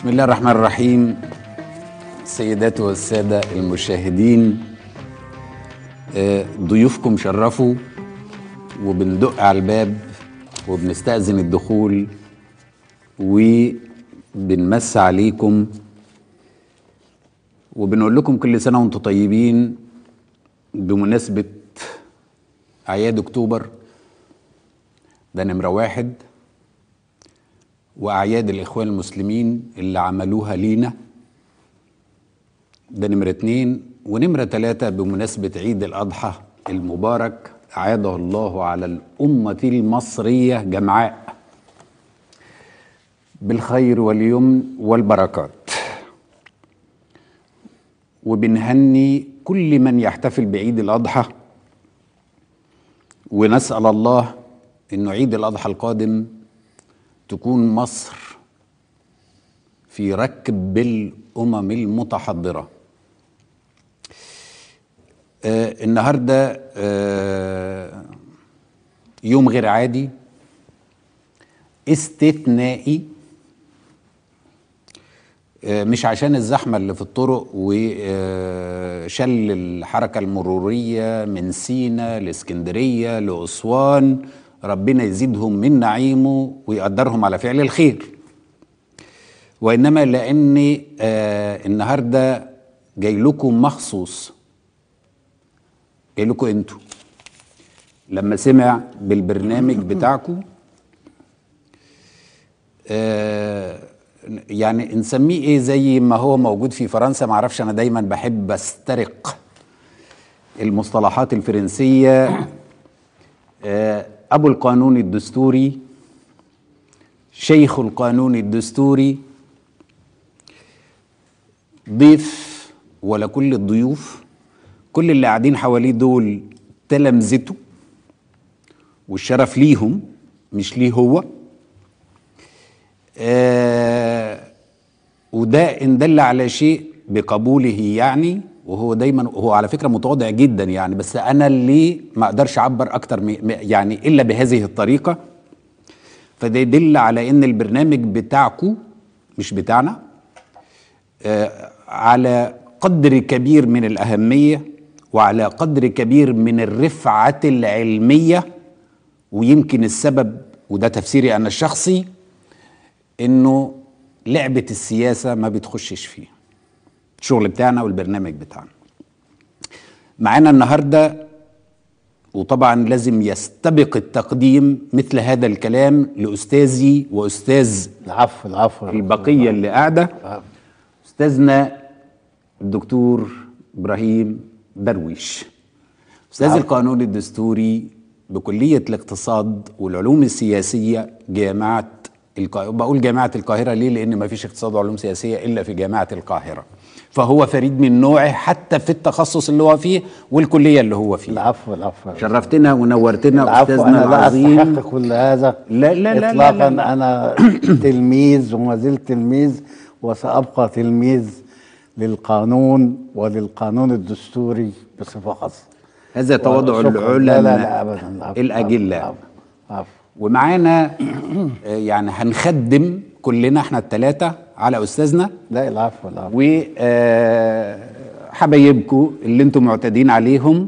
بسم الله الرحمن الرحيم السيدات والسادة المشاهدين آه، ضيوفكم شرفوا وبندق على الباب وبنستأذن الدخول وبنمس عليكم وبنقول لكم كل سنة وانتم طيبين بمناسبة أعياد أكتوبر ده نمرة واحد وأعياد الإخوان المسلمين اللي عملوها لينا ده نمرة اتنين ونمرة تلاتة بمناسبة عيد الأضحى المبارك أعاده الله على الأمة المصرية جمعاء بالخير واليمن والبركات وبنهني كل من يحتفل بعيد الأضحى ونسأل الله إنه عيد الأضحى القادم تكون مصر في ركب الأمم المتحضرة آه النهاردة آه يوم غير عادي استثنائي آه مش عشان الزحمة اللي في الطرق وشل الحركة المرورية من سينا لاسكندرية لأسوان ربنا يزيدهم من نعيمه ويقدرهم على فعل الخير وإنما لأن آه النهاردة جاي لكم مخصوص جاي لكم انتوا لما سمع بالبرنامج بتاعكم آه يعني نسميه ايه زي ما هو موجود في فرنسا معرفش انا دايما بحب استرق المصطلحات الفرنسيه آه ابو القانون الدستوري شيخ القانون الدستوري ضيف ولا كل الضيوف كل اللي قاعدين حواليه دول تلامذته والشرف ليهم مش ليه هو آه وده ان دل على شيء بقبوله يعني وهو دايما هو على فكره متواضع جدا يعني بس انا اللي ما اقدرش اعبر اكتر يعني الا بهذه الطريقه فده يدل على ان البرنامج بتاعكم مش بتاعنا آه على قدر كبير من الاهميه وعلى قدر كبير من الرفعه العلميه ويمكن السبب وده تفسيري انا الشخصي انه لعبه السياسه ما بتخشش فيه الشغل بتاعنا والبرنامج بتاعنا معانا النهارده وطبعا لازم يستبق التقديم مثل هذا الكلام لاستاذي واستاذ العفو العفو البقيه اللي قاعده استاذنا الدكتور ابراهيم درويش استاذ القانون الدستوري بكليه الاقتصاد والعلوم السياسيه جامعه القاهرة بقول جامعة القاهرة ليه؟ لأن ما فيش اقتصاد وعلوم سياسية إلا في جامعة القاهرة فهو فريد من نوعه حتى في التخصص اللي هو فيه والكلية اللي هو فيه العفو العفو شرفتنا ونورتنا العفو أستاذنا أنا لا العظيم أستحق كل هذا لا لا لا إطلاقا لا لا. أنا تلميذ وما زلت تلميذ وسأبقى تلميذ للقانون وللقانون الدستوري بصفة خاصة هذا تواضع شكراً. العلماء لا لا لا أبدا العفو الأجلة العفو العفو. ومعانا آه، يعني هنخدم كلنا احنا الثلاثة على أستاذنا لا العفو العفو وحبايبكم اللي انتم معتادين عليهم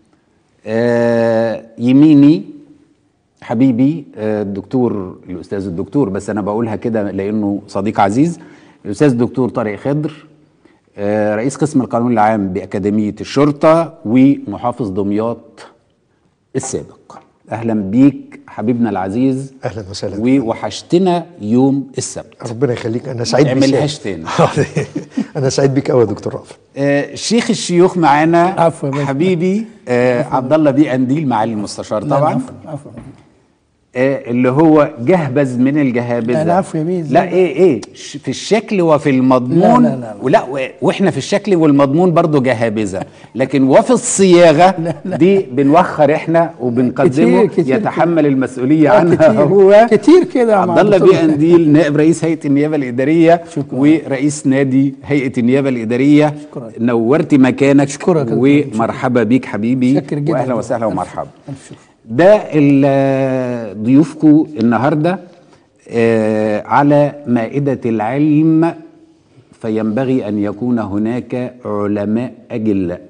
آه، يميني حبيبي آه، الدكتور الاستاذ الدكتور بس انا بقولها كده لانه صديق عزيز الاستاذ الدكتور طارق خضر آه، رئيس قسم القانون العام باكاديميه الشرطه ومحافظ دمياط السابق اهلا بيك حبيبنا العزيز اهلا وسهلا ووحشتنا يوم السبت ربنا يخليك انا سعيد ما بيك تعملهاش تاني. انا سعيد بيك قوي يا دكتور رافع آه، شيخ الشيوخ معانا عفوا يا باشا. حبيبي آه عبد الله بيه قنديل معالي المستشار لا، طبعا عفوا عفوا آه اللي هو جهبذ من الجهابذه لا، العفو يا بيه، لا إزاي؟ ايه ايه ش- في الشكل وفي المضمون لا، لا، لا. ولا و- واحنا في الشكل والمضمون برضو جهابذه لكن وفي الصياغه لا، لا. دي بنوخر احنا وبنقدمه كتير، كتير. يتحمل المسؤوليه آه، عنها كتير. هو كتير كده يا عبد الله معلم. بيه قنديل نائب رئيس هيئه النيابه الاداريه شكرا. ورئيس نادي هيئه النيابه الاداريه شكرا. نورت مكانك أشكرك يا دكتور. ومرحبا بيك حبيبي شكر جدا واهلا يا وسهلا دكتور. ومرحبا ألف شكر. ده ال- ضيوفكم النهارده آه، على مائدة العلم فينبغي أن يكون هناك علماء أجلاء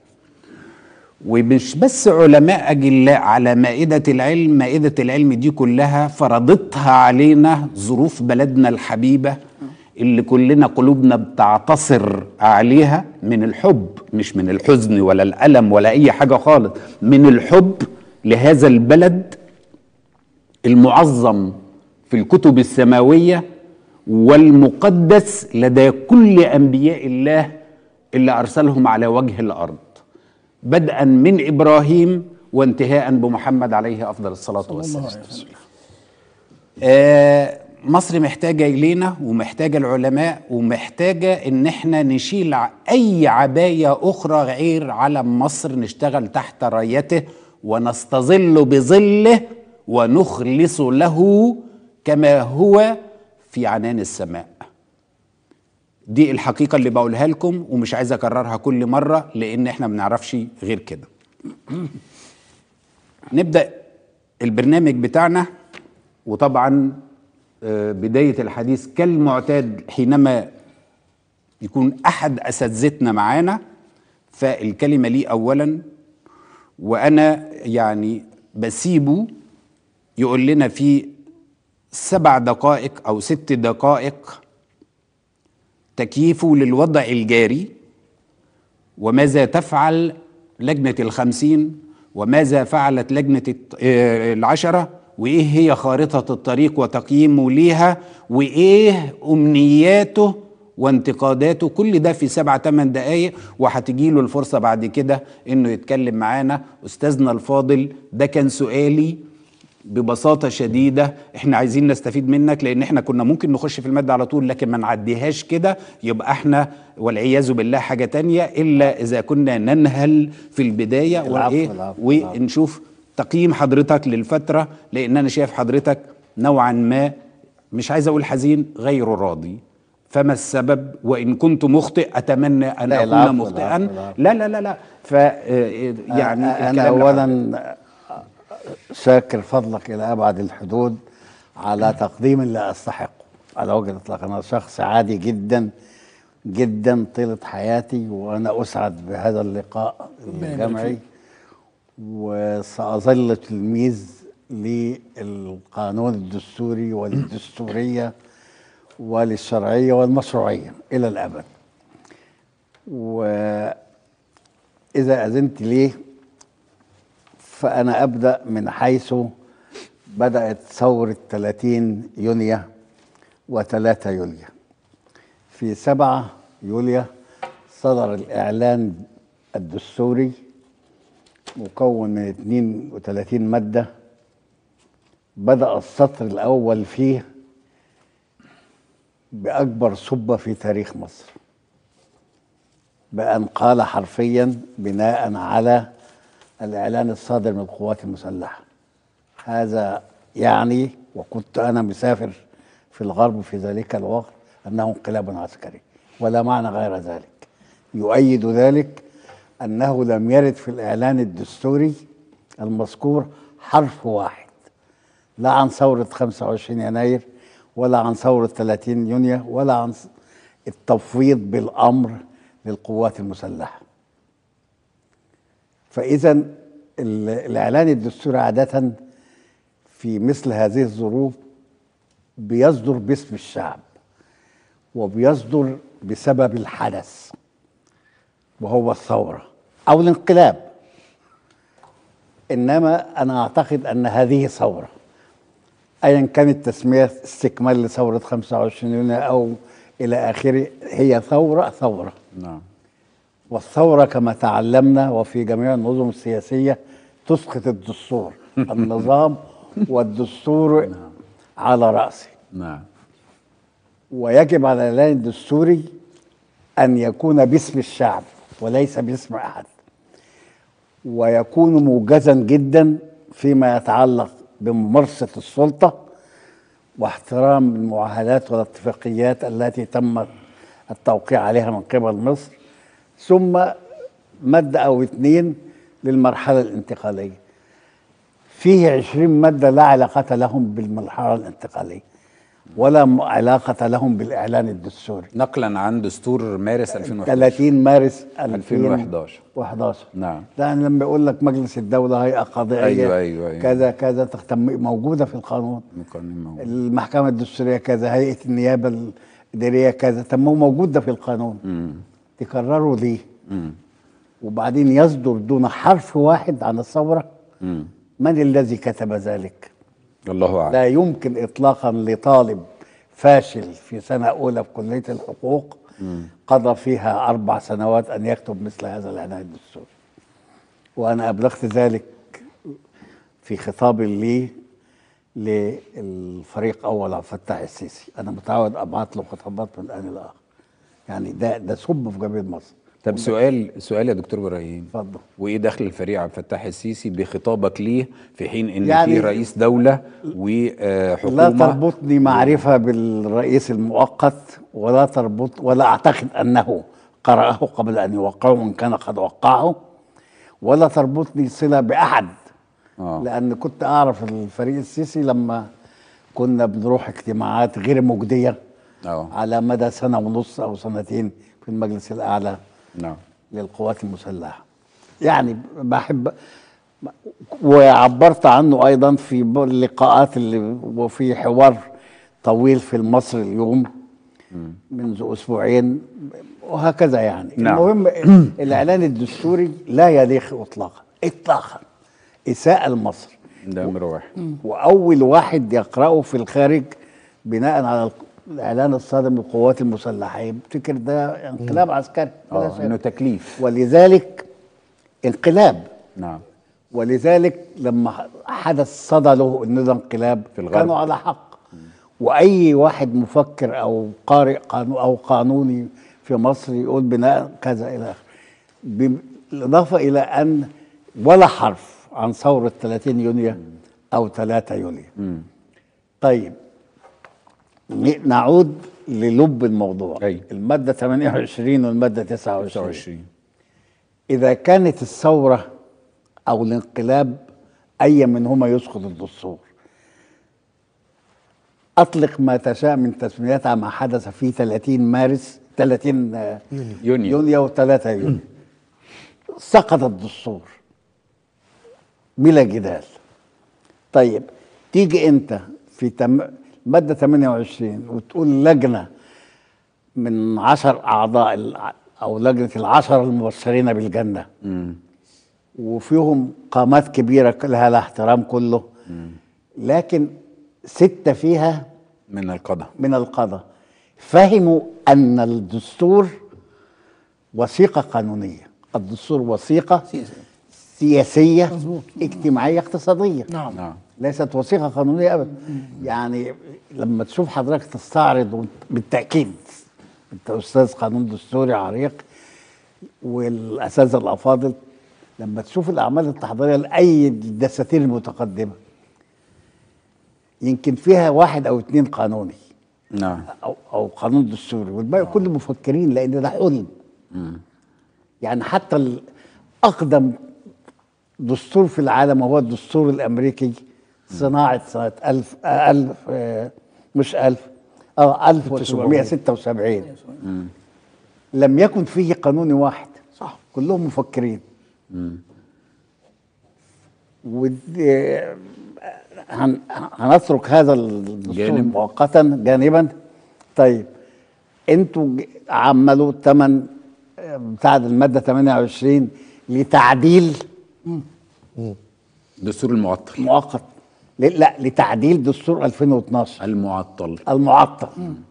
ومش بس علماء أجلاء على مائدة العلم مائدة العلم دي كلها فرضتها علينا ظروف بلدنا الحبيبة اللي كلنا قلوبنا بتعتصر عليها من الحب مش من الحزن ولا الألم ولا أي حاجة خالص من الحب لهذا البلد المعظم في الكتب السماوية والمقدس لدى كل أنبياء الله اللي أرسلهم على وجه الأرض بدءا من إبراهيم وانتهاء بمحمد عليه أفضل الصلاة والسلام آه مصر محتاجة إلينا ومحتاجة العلماء ومحتاجة إن احنا نشيل ع- أي عباية أخرى غير علم مصر نشتغل تحت رايته ونستظل بظله ونخلص له كما هو في عنان السماء دي الحقيقة اللي بقولها لكم ومش عايز أكررها كل مرة لأن احنا ما بنعرفش غير كده نبدأ البرنامج بتاعنا وطبعا آه، بداية الحديث كالمعتاد حينما يكون أحد أساتذتنا معانا فالكلمة لي أولا وأنا يعني بسيبه يقول لنا في سبع دقائق أو ست دقائق تكييفه للوضع الجاري وماذا تفعل لجنة الخمسين وماذا فعلت لجنة الت- آه، العشرة وإيه هي خارطة الطريق وتقييمه ليها وإيه أمنياته وانتقاداته كل ده في سبع تمن دقايق وهتجيله الفرصة بعد كده إنه يتكلم معانا أستاذنا الفاضل ده كان سؤالي ببساطة شديدة احنا عايزين نستفيد منك لان احنا كنا ممكن نخش في المادة على طول لكن ما نعديهاش كده يبقى احنا والعياذ بالله حاجة تانية الا اذا كنا ننهل في البداية العفو، وايه العفو، العفو. ونشوف تقييم حضرتك للفترة لان انا شايف حضرتك نوعا ما مش عايز اقول حزين غير راضي فما السبب وان كنت مخطئ اتمنى ان لا، اكون العفو، مخطئا العفو، العفو. لا لا لا لا ف يعني أنا الكلام لحضرتك. أولا شاكر فضلك إلى أبعد الحدود على تقديم لا أستحقه على وجه الإطلاق أنا شخص عادي جدا جدا طيلة حياتي وأنا أسعد بهذا اللقاء الجمعي وسأظل تلميذ للقانون الدستوري وللدستورية وللشرعية والمشروعية إلى الأبد وإذا أذنت ليه فأنا أبدأ من حيث بدأت ثورة 30 يونيو و3 يوليو في 7 يوليو صدر الإعلان الدستوري مكون من 32 مادة بدأ السطر الأول فيه بأكبر سبة في تاريخ مصر بأن قال حرفيا بناء على الإعلان الصادر من القوات المسلحة هذا يعني وكنت أنا مسافر في الغرب في ذلك الوقت أنه انقلاب عسكري ولا معنى غير ذلك يؤيد ذلك أنه لم يرد في الإعلان الدستوري المذكور حرف واحد لا عن ثورة 25 يناير ولا عن ثورة 30 يونيو ولا عن التفويض بالأمر للقوات المسلحة فإذا ال- الإعلان الدستوري عادة في مثل هذه الظروف بيصدر باسم الشعب وبيصدر بسبب الحدث وهو الثورة أو الانقلاب إنما أنا أعتقد أن هذه ثورة أيا كانت تسمية استكمال لثورة 25 يونيو أو إلى آخره هي ثورة ثورة نعم والثورة كما تعلمنا وفي جميع النظم السياسية تسقط الدستور النظام والدستور على رأسه نعم ويجب على الإعلان الدستوري أن يكون باسم الشعب وليس باسم أحد ويكون موجزا جدا فيما يتعلق بممارسة السلطة واحترام المعاهدات والاتفاقيات التي تم التوقيع عليها من قبل مصر ثم مادة أو اثنين للمرحلة الانتقالية فيه عشرين مادة لا علاقة لهم بالمرحلة الانتقالية ولا م- علاقة لهم بالإعلان الدستوري نقلا عن دستور مارس 2011 30 مارس 2011. 2011 نعم. لأن لما يقول لك مجلس الدولة هيئة قضائية أيوة، أيوة، أيوة. كذا كذا تختم موجودة في القانون مقارنة موجود. المحكمة الدستورية كذا هيئة النيابة الإدارية كذا طب ما هو موجود ده في القانون تكرروا ليه وبعدين يصدر دون حرف واحد عن الثورة من الذي كتب ذلك الله اعلم لا يمكن إطلاقا لطالب فاشل في سنة أولى في كلية الحقوق قضى فيها أربع سنوات أن يكتب مثل هذا العناء الدستوري وأنا أبلغت ذلك في خطاب لي للفريق أول عبد الفتاح السيسي أنا متعود أبعت له خطابات من الآن لآخر يعني ده ده سب في جبهة مصر طب سؤال سؤال يا دكتور ابراهيم اتفضل. وايه دخل الفريق عبد الفتاح السيسي بخطابك ليه في حين ان يعني في رئيس دوله لا وحكومه تربطني معرفة بالرئيس المؤقت ولا تربط ولا أعتقد أنه قرأه قبل أن يوقعه إن كان قد وقعه ولا تربطني صلة بأحد آه. لأن كنت أعرف الفريق السيسي لما كنا بنروح اجتماعات غير مجدية آه. على مدى سنة ونص أو سنتين في المجلس الأعلى نعم للقوات المسلحة يعني بحب وعبرت عنه أيضا في ب- اللقاءات اللي وفي حوار طويل في المصري اليوم منذ أسبوعين وهكذا يعني نعم. المهم الإعلان الدستوري لا يليق إطلاقا إطلاقا إساءة لمصر ده امر واحد وأول واحد يقرأه في الخارج بناء على الإعلان الصادر من القوات المسلحة يفتكر ده انقلاب عسكري بلا اه شك. انه تكليف ولذلك انقلاب نعم ولذلك لما حدث صدى له انه ده انقلاب في الغرب. كانوا على حق واي واحد مفكر او قارئ قانون او قانوني في مصر يقول بناء كذا الى اخره بالاضافه الى ان ولا حرف عن ثوره 30 يونيو او 3 يوليو طيب ن- نعود للب الموضوع أي. الماده 28 والماده 29 29 إذا كانت الثورة أو الانقلاب أي منهما يسقط الدستور أطلق ما تشاء من تسميتها ما حدث في 30 مارس 30 آه، يونيو. يونيو و3 يونيو سقط الدستور بلا جدال طيب تيجي أنت في تم... مادة 28 وتقول لجنة من عشر أعضاء الع- أو لجنة العشر المبشرين بالجنة وفيهم قامات كبيرة لها الاحترام كله لكن ستة فيها من القضاء من القضاء فهموا أن الدستور وثيقة قانونية الدستور وثيقة سياسية اجتماعية اقتصادية نعم. نعم ليست وثيقة قانونية أبدا يعني لما تشوف حضرتك تستعرض وانت- بالتأكيد أنت أستاذ قانون دستوري عريق والأساتذة الأفاضل لما تشوف الأعمال التحضيرية لأي الدساتير المتقدمة يمكن فيها واحد أو اتنين قانوني نعم أو, أو قانون دستوري والباقي كله مفكرين لأن ده حلم يعني حتى ال- أقدم دستور في العالم وهو الدستور الأمريكي صناعة سنة ألف آه، ألف آه، مش ألف اه 1776 لم يكن فيه قانون واحد صح كلهم مفكرين ود- آه، هن- هنترك هذا الدستور جانب. مؤقتا جانبا طيب انتوا ج- عملوا ثمن بتاع الماده 28 لتعديل دستور المعطل مؤقت ل- لا لتعديل دستور 2012 المعطل المعطل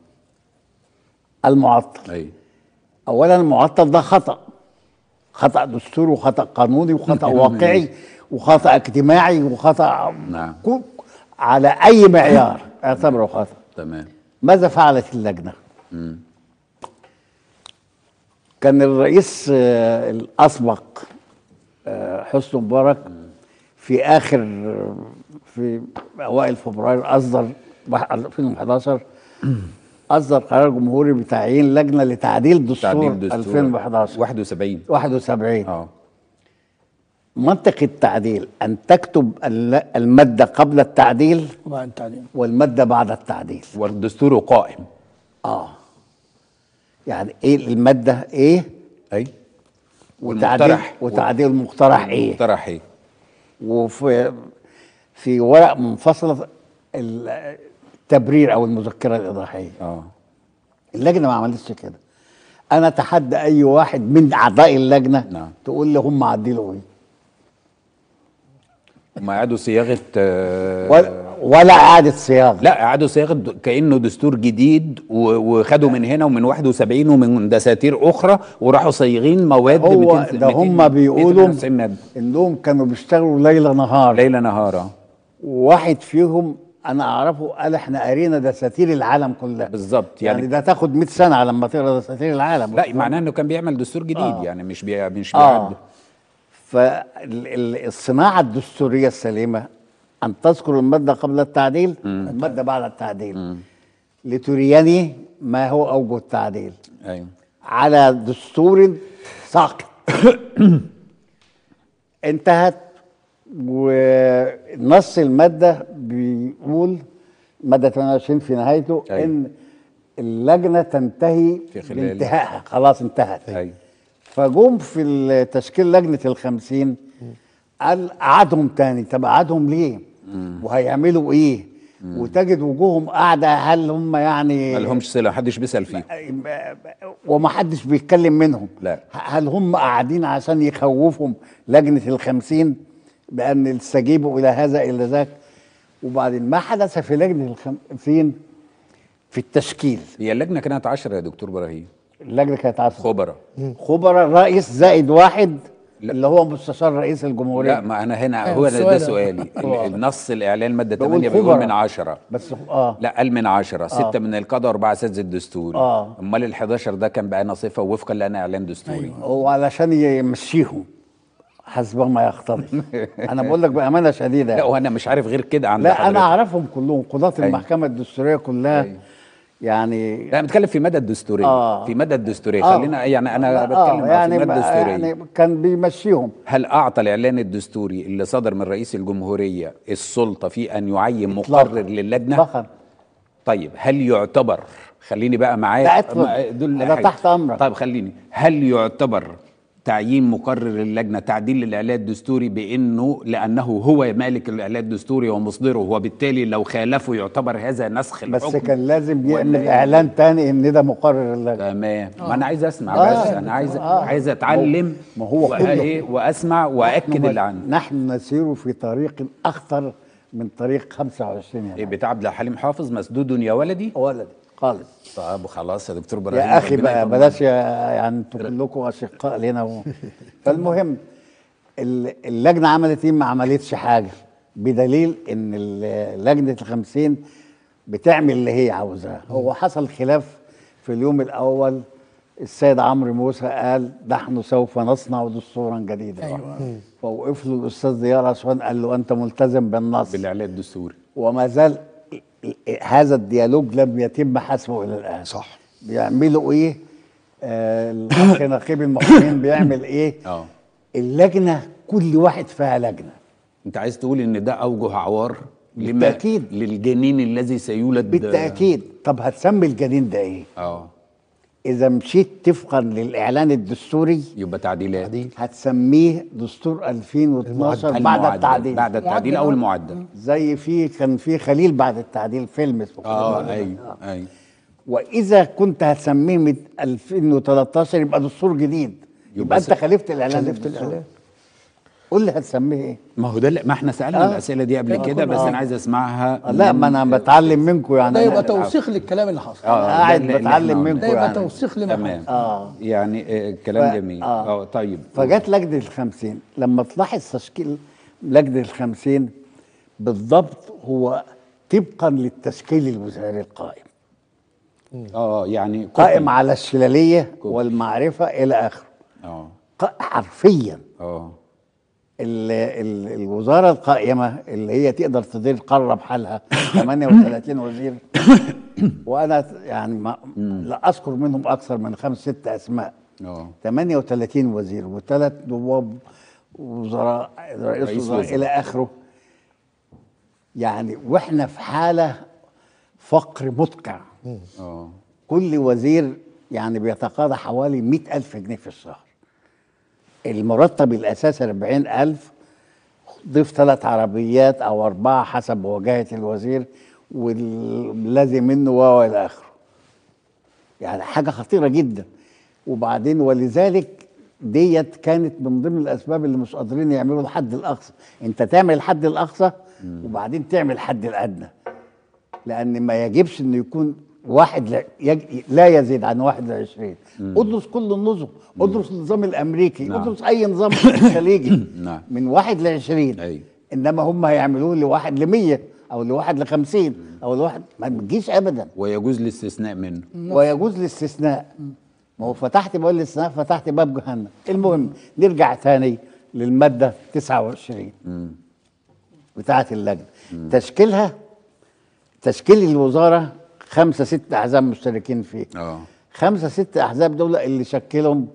المعطل اي اولا المعطل ده خطا خطا دستوري وخطا قانوني وخطا واقعي وخطا اجتماعي وخطا نعم. كو- على اي معيار اعتبره خطا تمام ماذا فعلت اللجنه كان الرئيس آه، الاسبق آه، حسني مبارك في اخر في اوائل فبراير اصدر واحد- 2011 اصدر قرار جمهوري بتعيين لجنه لتعديل دستور, تعديل دستور 2011 71 71 اه منطق التعديل ان تكتب ال- الماده قبل التعديل وبعد التعليم والماده بعد التعديل والدستور قائم اه يعني ايه الماده ايه اي وتعديل والمقترح وتعديل المقترح ايه المقترح ايه وفي في ورق منفصله ال- التبرير او المذكره الايضاحيه اه اللجنه ما عملتش كده انا اتحدى اي واحد من اعضاء اللجنه نعم. تقول لي هم عدلوا ايه هم اعادوا صياغه آه، ولا, ولا اعاده صياغه لا اعادوا صياغه د- كانه دستور جديد و- وخدوا من هنا ومن 71 ومن دساتير اخرى وراحوا صايغين مواد هو 200 ده هم 200 بيقولوا 290 مادة. انهم كانوا بيشتغلوا ليل نهار ليله نهارا واحد فيهم انا اعرفه قال احنا قرينا دساتير العالم كلها بالظبط يعني, يعني ده تاخد 100 سنه على ما تقرا دساتير العالم لا معناه انه كان بيعمل دستور جديد آه. يعني مش بي مش اه بيعد فالصناعه الدستوريه السليمه ان تذكر الماده قبل التعديل الماده بعد التعديل لتريني ما هو اوجه التعديل ايوه على دستور ساقط انتهت ونص المادة بيقول مادة 28 في نهايته أيوة. ان اللجنة تنتهي في خلال- بانتهائها خلاص انتهت ايوه فجم في تشكيل لجنة الخمسين قال قعدهم تاني طب قعدهم ليه وهيعملوا ايه وتجد وجوههم قاعدة هل هم يعني ما لهمش صله محدش بيسال فيه وما حدش بيتكلم منهم لا. هل هم قاعدين عشان يخوفهم لجنة الخمسين بأن استجيبوا إلى هذا إلى ذاك وبعدين ما حدث في لجنة الخمسين في التشكيل هي اللجنه كانت 10 يا دكتور ابراهيم اللجنة كانت عشرة خبراء خبراء رئيس زائد واحد لا. اللي هو مستشار رئيس الجمهورية لا ما انا هنا أيوة، هو ده, السؤال ده سؤالي آه. ال- النص الاعلان ماده بقول 8 بيقول خبراء. من 10 بس اه لا قال من 10 6 من القضاء واربعه اساتذه الدستوري آه. امال ال 11 ده كان بقى صفه وفقا لان اعلان دستوري وعلشان يمشيهم حسب ما يقتضي انا بقول لك بامانه شديده لا وانا مش عارف غير كده عند لا انا حضرتك. اعرفهم كلهم قضاة أيوة. المحكمه الدستوريه كلها أيوة. يعني لا بتكلم في مدى الدستوريه آه. في مدى الدستوريه آه. خلينا يعني انا لا، بتكلم آه يعني في ما- مدى الدستوريه يعني كان بيمشيهم هل اعطى الاعلان الدستوري اللي صدر من رئيس الجمهوريه السلطه في ان يعين إطلاقاً. مقرر للجنه اطلاقا طيب هل يعتبر خليني بقى معايا لا، اتفضل. ما- دول أنا حاجة. تحت أمرك. طيب خليني هل يعتبر تعيين مقرر اللجنه تعديل للاعلان الدستوري بانه لانه هو مالك الاعلان الدستوري ومصدره وبالتالي لو خالفه يعتبر هذا نسخ بس الحكم كان لازم ولا يعمل إيه؟ اعلان تاني ان ده مقرر اللجنه تمام ما انا عايز اسمع آه. بس انا عايز آه. عايز اتعلم ما هو وأ- كله. إيه واسمع واكد نحن- اللي عندي نحن نسير في طريق اخطر من طريق 25 إيه يناير بتاع عبد الحليم حافظ مسدود يا ولدي ولدي خالص طب خلاص يا دكتور ابراهيم يا اخي ربنا بقى يطمنك. بلاش يا- يعني انتوا كلكم اشقاء لنا و... فالمهم ال- اللجنه عملت ايه ما عملتش حاجه بدليل ان ال- لجنه الخمسين بتعمل اللي هي عاوزاه هو حصل خلاف في اليوم الاول السيد عمرو موسى قال نحن سوف نصنع دستورا جديدا أيوة. فوقف له الاستاذ ضياء اسوان قال له انت ملتزم بالنص بالاعلان الدستوري وما زال هذا الديالوج لم يتم حسمه الى الان صح بيعملوا ايه آه الاخ نقيب المحامين بيعمل ايه اه اللجنه كل واحد فيها لجنه انت عايز تقول ان ده اوجه عوار لما- بالتأكيد. للجنين الذي سيولد بالتاكيد طب هتسمي الجنين ده ايه اه اذا مشيت طبقا للاعلان الدستوري يبقى تعديلات هتسميه دستور 2012 بعد المعدل. التعديل بعد التعديل او المعدل زي في كان في خليل بعد التعديل فيلم اسمه اه خليل. ايوه ايوه واذا كنت هتسميه من 2013 يبقى دستور جديد يبقى, يبقى انت س- خالفت الاعلان خالفت الدستوري. الإعلان. قول لي هتسميه ايه ما هو ده اللي- ما احنا سالنا آه. الاسئله دي قبل كده كده كنا- بس آه. انا عايز اسمعها آه، لا ما انا بتعلم منكم يعني ده أنا يبقى توثيق للكلام اللي حصل آه، ده قاعد اللي- اللي بتعلم إحنا منكم ده يبقى يعني توثيق لما تمام حصل اه يعني آه كلام ف- جميل آه. اه طيب فجت لجنه الخمسين لما تلاحظ تشكيل لجنه الخمسين بالضبط هو طبقا للتشكيل الوزاري القائم اه يعني قائم على الشلاليه والمعرفه الى اخره اه ق- حرفيا اه ال ال الوزاره القائمه اللي هي تقدر تدير قاره بحالها 38 وزير وانا يعني ما لا اذكر منهم اكثر من خمس ست اسماء اه 38 وزير وثلاث نواب وزراء رئيس رئيس وزراء وزراء. الى اخره يعني واحنا في حاله فقر مدقع اه كل وزير يعني بيتقاضى حوالي مئة ألف جنيه في الشهر المرتب الأساسي أربعين ألف ضيف ثلاث عربيات أو أربعة حسب وجاهة الوزير والذي منه و إلى آخره يعني حاجة خطيرة جدا وبعدين ولذلك ديت كانت من ضمن الأسباب اللي مش قادرين يعملوا الحد الأقصى أنت تعمل الحد الأقصى وبعدين تعمل الحد الأدنى لان ما يجبش انه يكون واحد لا, يج... لا يزيد عن واحد لعشرين ادرس كل النظم ادرس النظام الامريكي نعم. ادرس اي نظام خليجي نعم. من واحد لعشرين أيوة. انما هم هيعملوه لواحد لمية او لواحد لخمسين او لواحد ما بتجيش ابدا ويجوز الاستثناء منه ويجوز الاستثناء ما هو فتحت باب الاستثناء فتحت باب جهنم المهم نرجع تاني للمادة 29 بتاعة اللجنة تشكيلها تشكيل الوزارة خمسة ست أحزاب مشتركين فيه اه خمسة ست أحزاب دول اللي شكلهم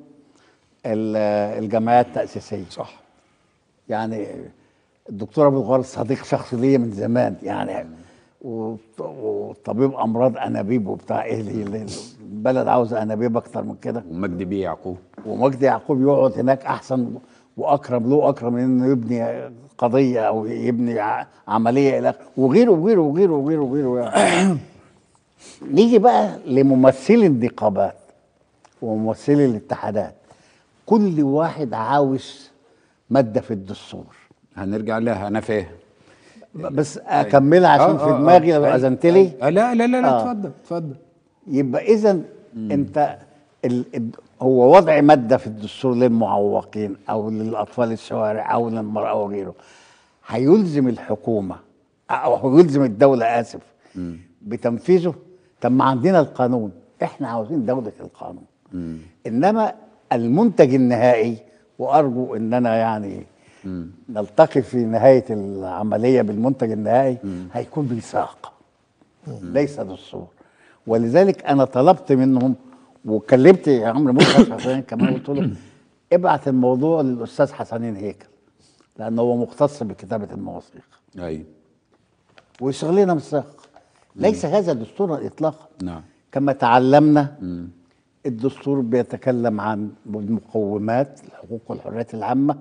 ال- الجمعيات التأسيسية صح يعني الدكتور ابو الغار صديق شخصي ليا من زمان يعني وط- وطبيب امراض انابيب وبتاع ايه اللي- اللي- البلد عاوزه انابيب اكتر من كده ومجدي بيه يعقوب ومجدي يعقوب يقعد هناك احسن واكرم له اكرم من انه يبني قضيه او يبني ع- عمليه الى آخره. وغيره وغيره وغيره وغيره وغيره يعني. نيجي بقى لممثلي النقابات وممثلي الاتحادات كل واحد عاوز ماده في الدستور هنرجع لها انا فاهم بس اكملها عشان في دماغي لو اذنت لي آه لا لا لا لا آه. اتفضل اتفضل يبقى اذا انت ال... ال- هو وضع ماده في الدستور للمعوقين او للاطفال الشوارع او للمراه وغيره هيلزم الحكومه او هيلزم الدوله اسف بتنفيذه طب ما عندنا القانون احنا عاوزين دوله القانون انما المنتج النهائي وارجو اننا يعني نلتقي في نهايه العمليه بالمنتج النهائي هيكون ميثاق ليس دستور ولذلك انا طلبت منهم وكلمت يا عمرو مصطفى شخصيا كمان قلت له ابعت الموضوع للاستاذ حسنين هيكل لانه هو مختص بكتابه المواثيق ايوه ويشغل لنا ميثاق ليس هذا دستورا اطلاقا نعم كما تعلمنا الدستور بيتكلم عن المقومات الحقوق والحريات العامه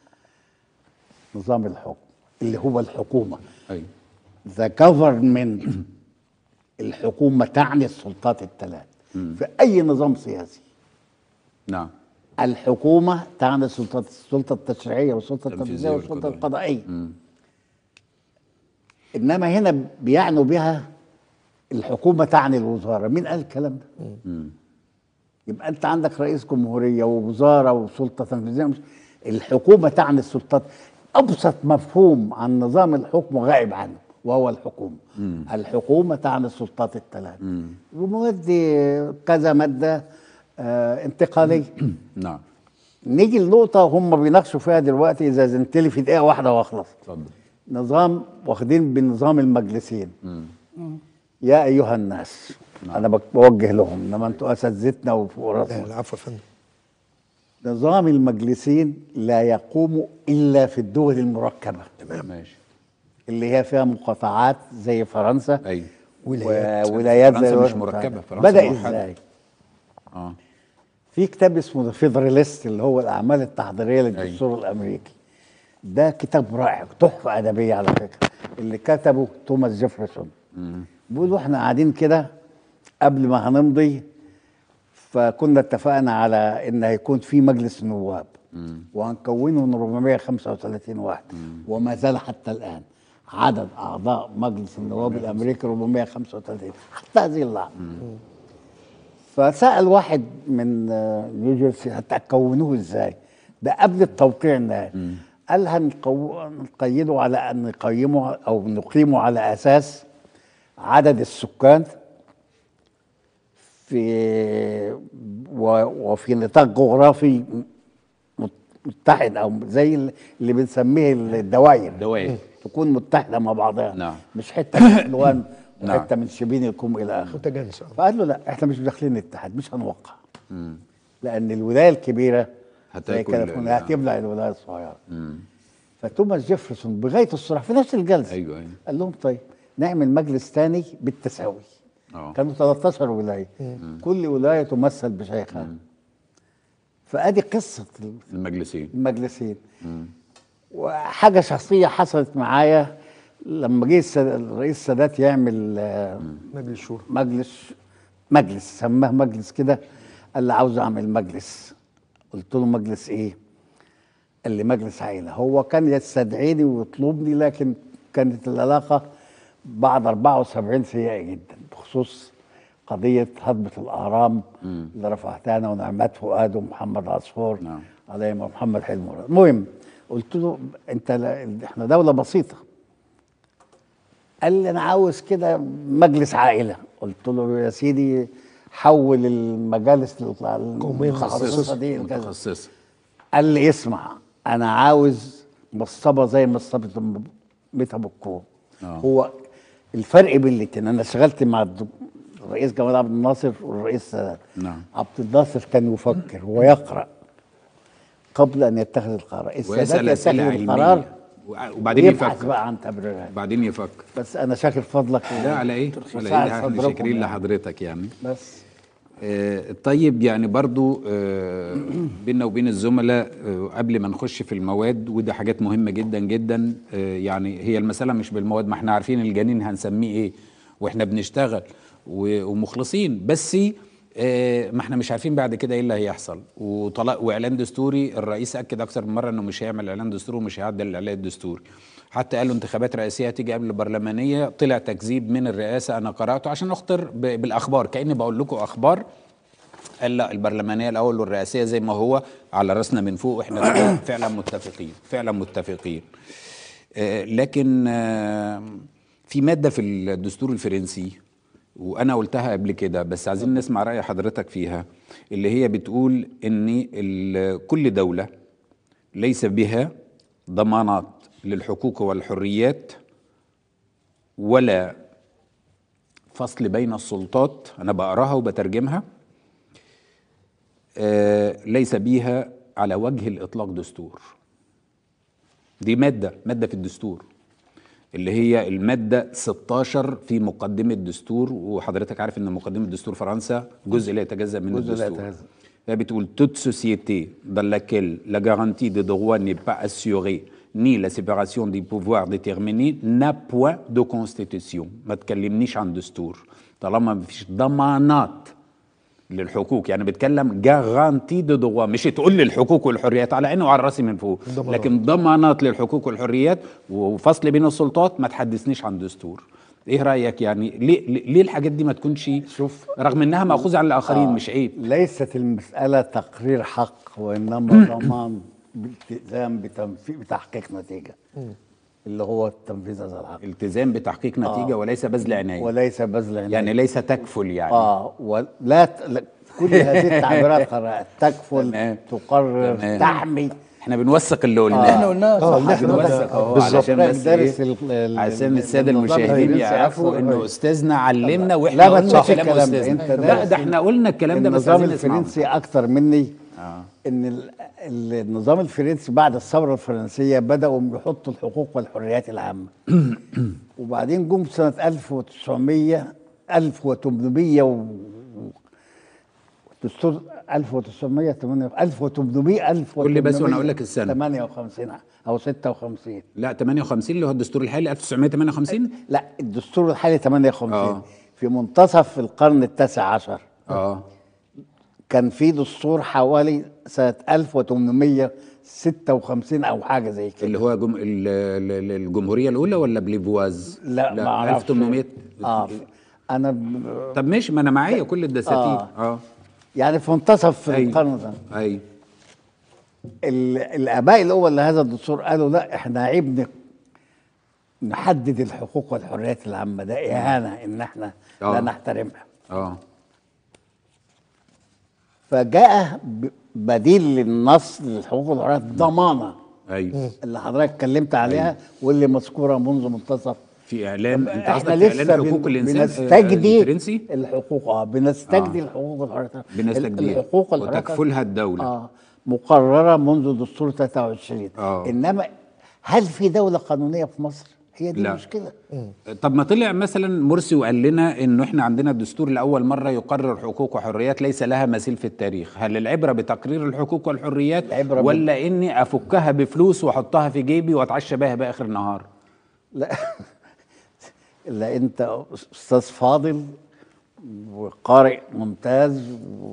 نظام الحكم اللي هو الحكومه ايوه ذا government الحكومة تعني السلطات الثلاث في أي نظام سياسي نعم الحكومة تعني السلطات السلطة التشريعية والسلطة التنفيذية التنفيذية والسلطة والقضائية. القضائية إنما هنا بيعنوا بها الحكومة تعني الوزارة مين قال الكلام ده؟ يبقى أنت عندك رئيس جمهورية ووزارة وسلطة تنفيذية مش- الحكومة تعني السلطات أبسط مفهوم عن نظام الحكم غائب عنه وهو الحكومة الحكومة تعني السلطات الثلاث ومودي كذا مادة آه انتقالية نعم نيجي لنقطة هم بيناقشوا فيها دلوقتي إذا زنت لي في دقيقة واحدة وأخلص اتفضل نظام واخدين بنظام المجلسين يا أيها الناس أنا بك- بوجه لهم إنما أنتوا أساتذتنا وفوق لا راسنا العفو يا فندم نظام المجلسين لا يقوم إلا في الدول المركبة ماشي اللي هي فيها مقاطعات زي فرنسا ايوه ولايات. وولايات فرنسا زي مش الولايات مركبة، المتحدة. فرنسا بدأ موحدة. إزاي؟ اه في كتاب اسمه ذا فيدراليست اللي هو الأعمال التحضيرية للدستور الأمريكي ده كتاب رائع تحفة أدبية على فكرة اللي كتبه توماس جيفرسون بيقولوا احنا قاعدين كده قبل ما هنمضي فكنا اتفقنا على ان هيكون في مجلس نواب وهنكونه من 435 واحد وما زال حتى الان عدد اعضاء مجلس النواب الامريكي 435 حتى هذه اللحظه فسال واحد من آه، نيوجيرسي هتكونوه ازاي؟ ده قبل التوقيع النهائي قال هنقو- نقيده على ان نقيمه او نقيمه على اساس عدد السكان في و- وفي نطاق جغرافي مت- متحد او زي اللي بنسميه الدوائر دوائر تكون متحده مع بعضها نعم. مش حته من حلوان نعم. وحته من شبين الكوم الى اخره متجانس آه. فقال له لا احنا مش داخلين الاتحاد مش هنوقع لان الولايه الكبيره هتاكل زي كده ال- تكون هتبلع الولايه الصغيره فتوماس جيفرسون بغايه الصراحه في نفس الجلسه أيوة، أيوة. قال لهم طيب نعمل مجلس تاني بالتساوي آه. كانوا 13 ولايه كل ولايه تمثل بشيخها فادي قصه المجلسين المجلسين وحاجه شخصيه حصلت معايا لما جه السد- الرئيس السادات يعمل آه، مجلس شورى مجلس مجلس سماه مجلس كده قال لي عاوز اعمل مجلس قلت له مجلس ايه قال لي مجلس عائله هو كان يستدعيني ويطلبني لكن كانت العلاقه بعد 74 سيئه جدا بخصوص قضيه هضبه الاهرام اللي رفعتها انا ونعمات فؤاد ومحمد عصفور نعم. عليهم محمد حلمي مراد. المهم قلت له انت لا احنا دوله بسيطه قال لي انا عاوز كده مجلس عائله قلت له يا سيدي حول المجالس قومية المتخصصه دي كذا. متخصصة قال لي اسمع انا عاوز مصطبه زي مصطبه ام بيت ابو الكوم آه. هو الفرق بين الاتنين انا اشتغلت مع الدك- الرئيس جمال عبد الناصر والرئيس السادات نعم. عبد الناصر كان يفكر ويقرا قبل ان يتخذ القرار السادات ويسأل يتخذ أسئلة القرار علمية وبعدين ويبحث يفكر بقى عن تبريرات وبعدين يفكر بس انا شاكر فضلك لا على ايه؟ على وساعد ايه احنا صدركم شاكرين يعني. لحضرتك يعني بس آه، طيب يعني برضو آه، بيننا وبين الزملاء آه، قبل ما نخش في المواد وده حاجات مهمة جدا جدا آه، يعني هي المسألة مش بالمواد ما احنا عارفين الجنين هنسميه ايه واحنا بنشتغل و- ومخلصين بس آه، ما احنا مش عارفين بعد كده ايه اللي هيحصل وطلاق واعلان دستوري الرئيس اكد اكثر من مره انه مش هيعمل اعلان دستوري ومش هيعدل الاعلان الدستوري حتى قالوا انتخابات رئاسيه هتيجي قبل البرلمانيه طلع تكذيب من الرئاسه انا قراته عشان اخطر ب- بالاخبار كاني بقول لكم اخبار قال لا البرلمانيه الاول والرئاسيه زي ما هو على راسنا من فوق واحنا فعلا متفقين فعلا متفقين آه، لكن آه، في ماده في الدستور الفرنسي وانا قلتها قبل كده بس عايزين نسمع راي حضرتك فيها اللي هي بتقول ان ال- كل دوله ليس بها ضمانات للحقوق والحريات ولا فصل بين السلطات انا بقراها وبترجمها آه، ليس بيها على وجه الاطلاق دستور دي ماده ماده في الدستور اللي هي الماده 16 في مقدمه الدستور وحضرتك عارف ان مقدمه دستور فرنسا جزء لا يتجزا من جزء لا الدستور يتجزأ. هي بتقول toute société dans laquelle la garantie des droits n'est pas assurée ni la séparation des pouvoirs déterminée n'a point de constitution ما تكلمنيش عن دستور طالما مفيش ضمانات للحقوق يعني بتكلم جارانتي دو دوا مش تقول لي الحقوق والحريات على عيني وعلى راسي من فوق ضمانات. لكن ضمانات للحقوق والحريات وفصل بين السلطات ما تحدثنيش عن دستور ايه رايك يعني ليه ليه الحاجات دي ما تكونش شوف رغم انها ماخوذه عن الاخرين مش عيب ليست المسألة تقرير حق وإنما ضمان بالتزام بتنفيذ بتحقيق نتيجة اللي هو تنفيذ هذا الحق التزام بتحقيق نتيجه وليس بذل عنايه وليس بذل عناية. يعني ليس تكفل يعني اه ولا ت... لا- كل هذه التعبيرات قرأت تكفل تمام. تقرر تمام. تحمي احنا بنوثق اللي احنا قلناه قلناها اه صح اللي احنا بنوثق قلناه. اهو بالظبط علشان بس دارس إيه؟ ال- ال- عشان الساده النظام المشاهدين الفرنسي يعرفوا عفوا. انه استاذنا علمنا واحنا لا، ما قلنا تقولش كلام الكلام ده. استاذنا أنت لا دارس ده احنا قلنا الكلام ده بس النظام عايزين نسمعه. الفرنسي اكتر مني آه. ان ال- ال- النظام الفرنسي بعد الثوره الفرنسيه بداوا يحطوا الحقوق والحريات العامه وبعدين جم سنه 1900 1800 و دستور 1908 1800 1800 قول لي بس وأنا أقول لك السنة. 58 او 56 لا 58 اللي هو الدستور الحالي 1958 لا الدستور الحالي 58 آه. في منتصف القرن التاسع عشر اه كان في دستور حوالي سنة 1856 أو حاجة زي كده اللي هو جم... ال- ال- الجمهوريه الاولى ولا بليفواز لا, ما أعرفش 1800 آه أنا ب- طب ماشي ما انا معايا كل الدساتير آه. اه يعني في منتصف أيوة. القرن ده ايوه ال- الآباء الأول لهذا الدستور قالوا لا إحنا عيب ن- نحدد الحقوق والحريات العامة ده إهانة إن إحنا آه. لا نحترمها اه فجاء ب- بديل للنص للحقوق والحريات ضمانة ايوه اللي حضرتك اتكلمت عليها واللي مذكورة منذ منتصف في اعلان انت قصدك احنا في اعلان لسه حقوق بن- الانسان آه، بنستجدي الفرنسي الحقوق اه بنستجدي الحقوق والحريات بنستجديها الحقوق والحريات وتكفلها الدولة. اه مقرره منذ دستور 23 آه. انما هل في دوله قانونيه في مصر هي دي لا. المشكله طب ما طلع مثلا مرسي وقال لنا انه احنا عندنا الدستور لاول مره يقرر حقوق وحريات ليس لها مثيل في التاريخ هل العبره بتقرير الحقوق والحريات العبرة بال- ولا اني افكها بفلوس واحطها في جيبي واتعشى بها باخر النهار لا الا انت استاذ فاضل وقارئ ممتاز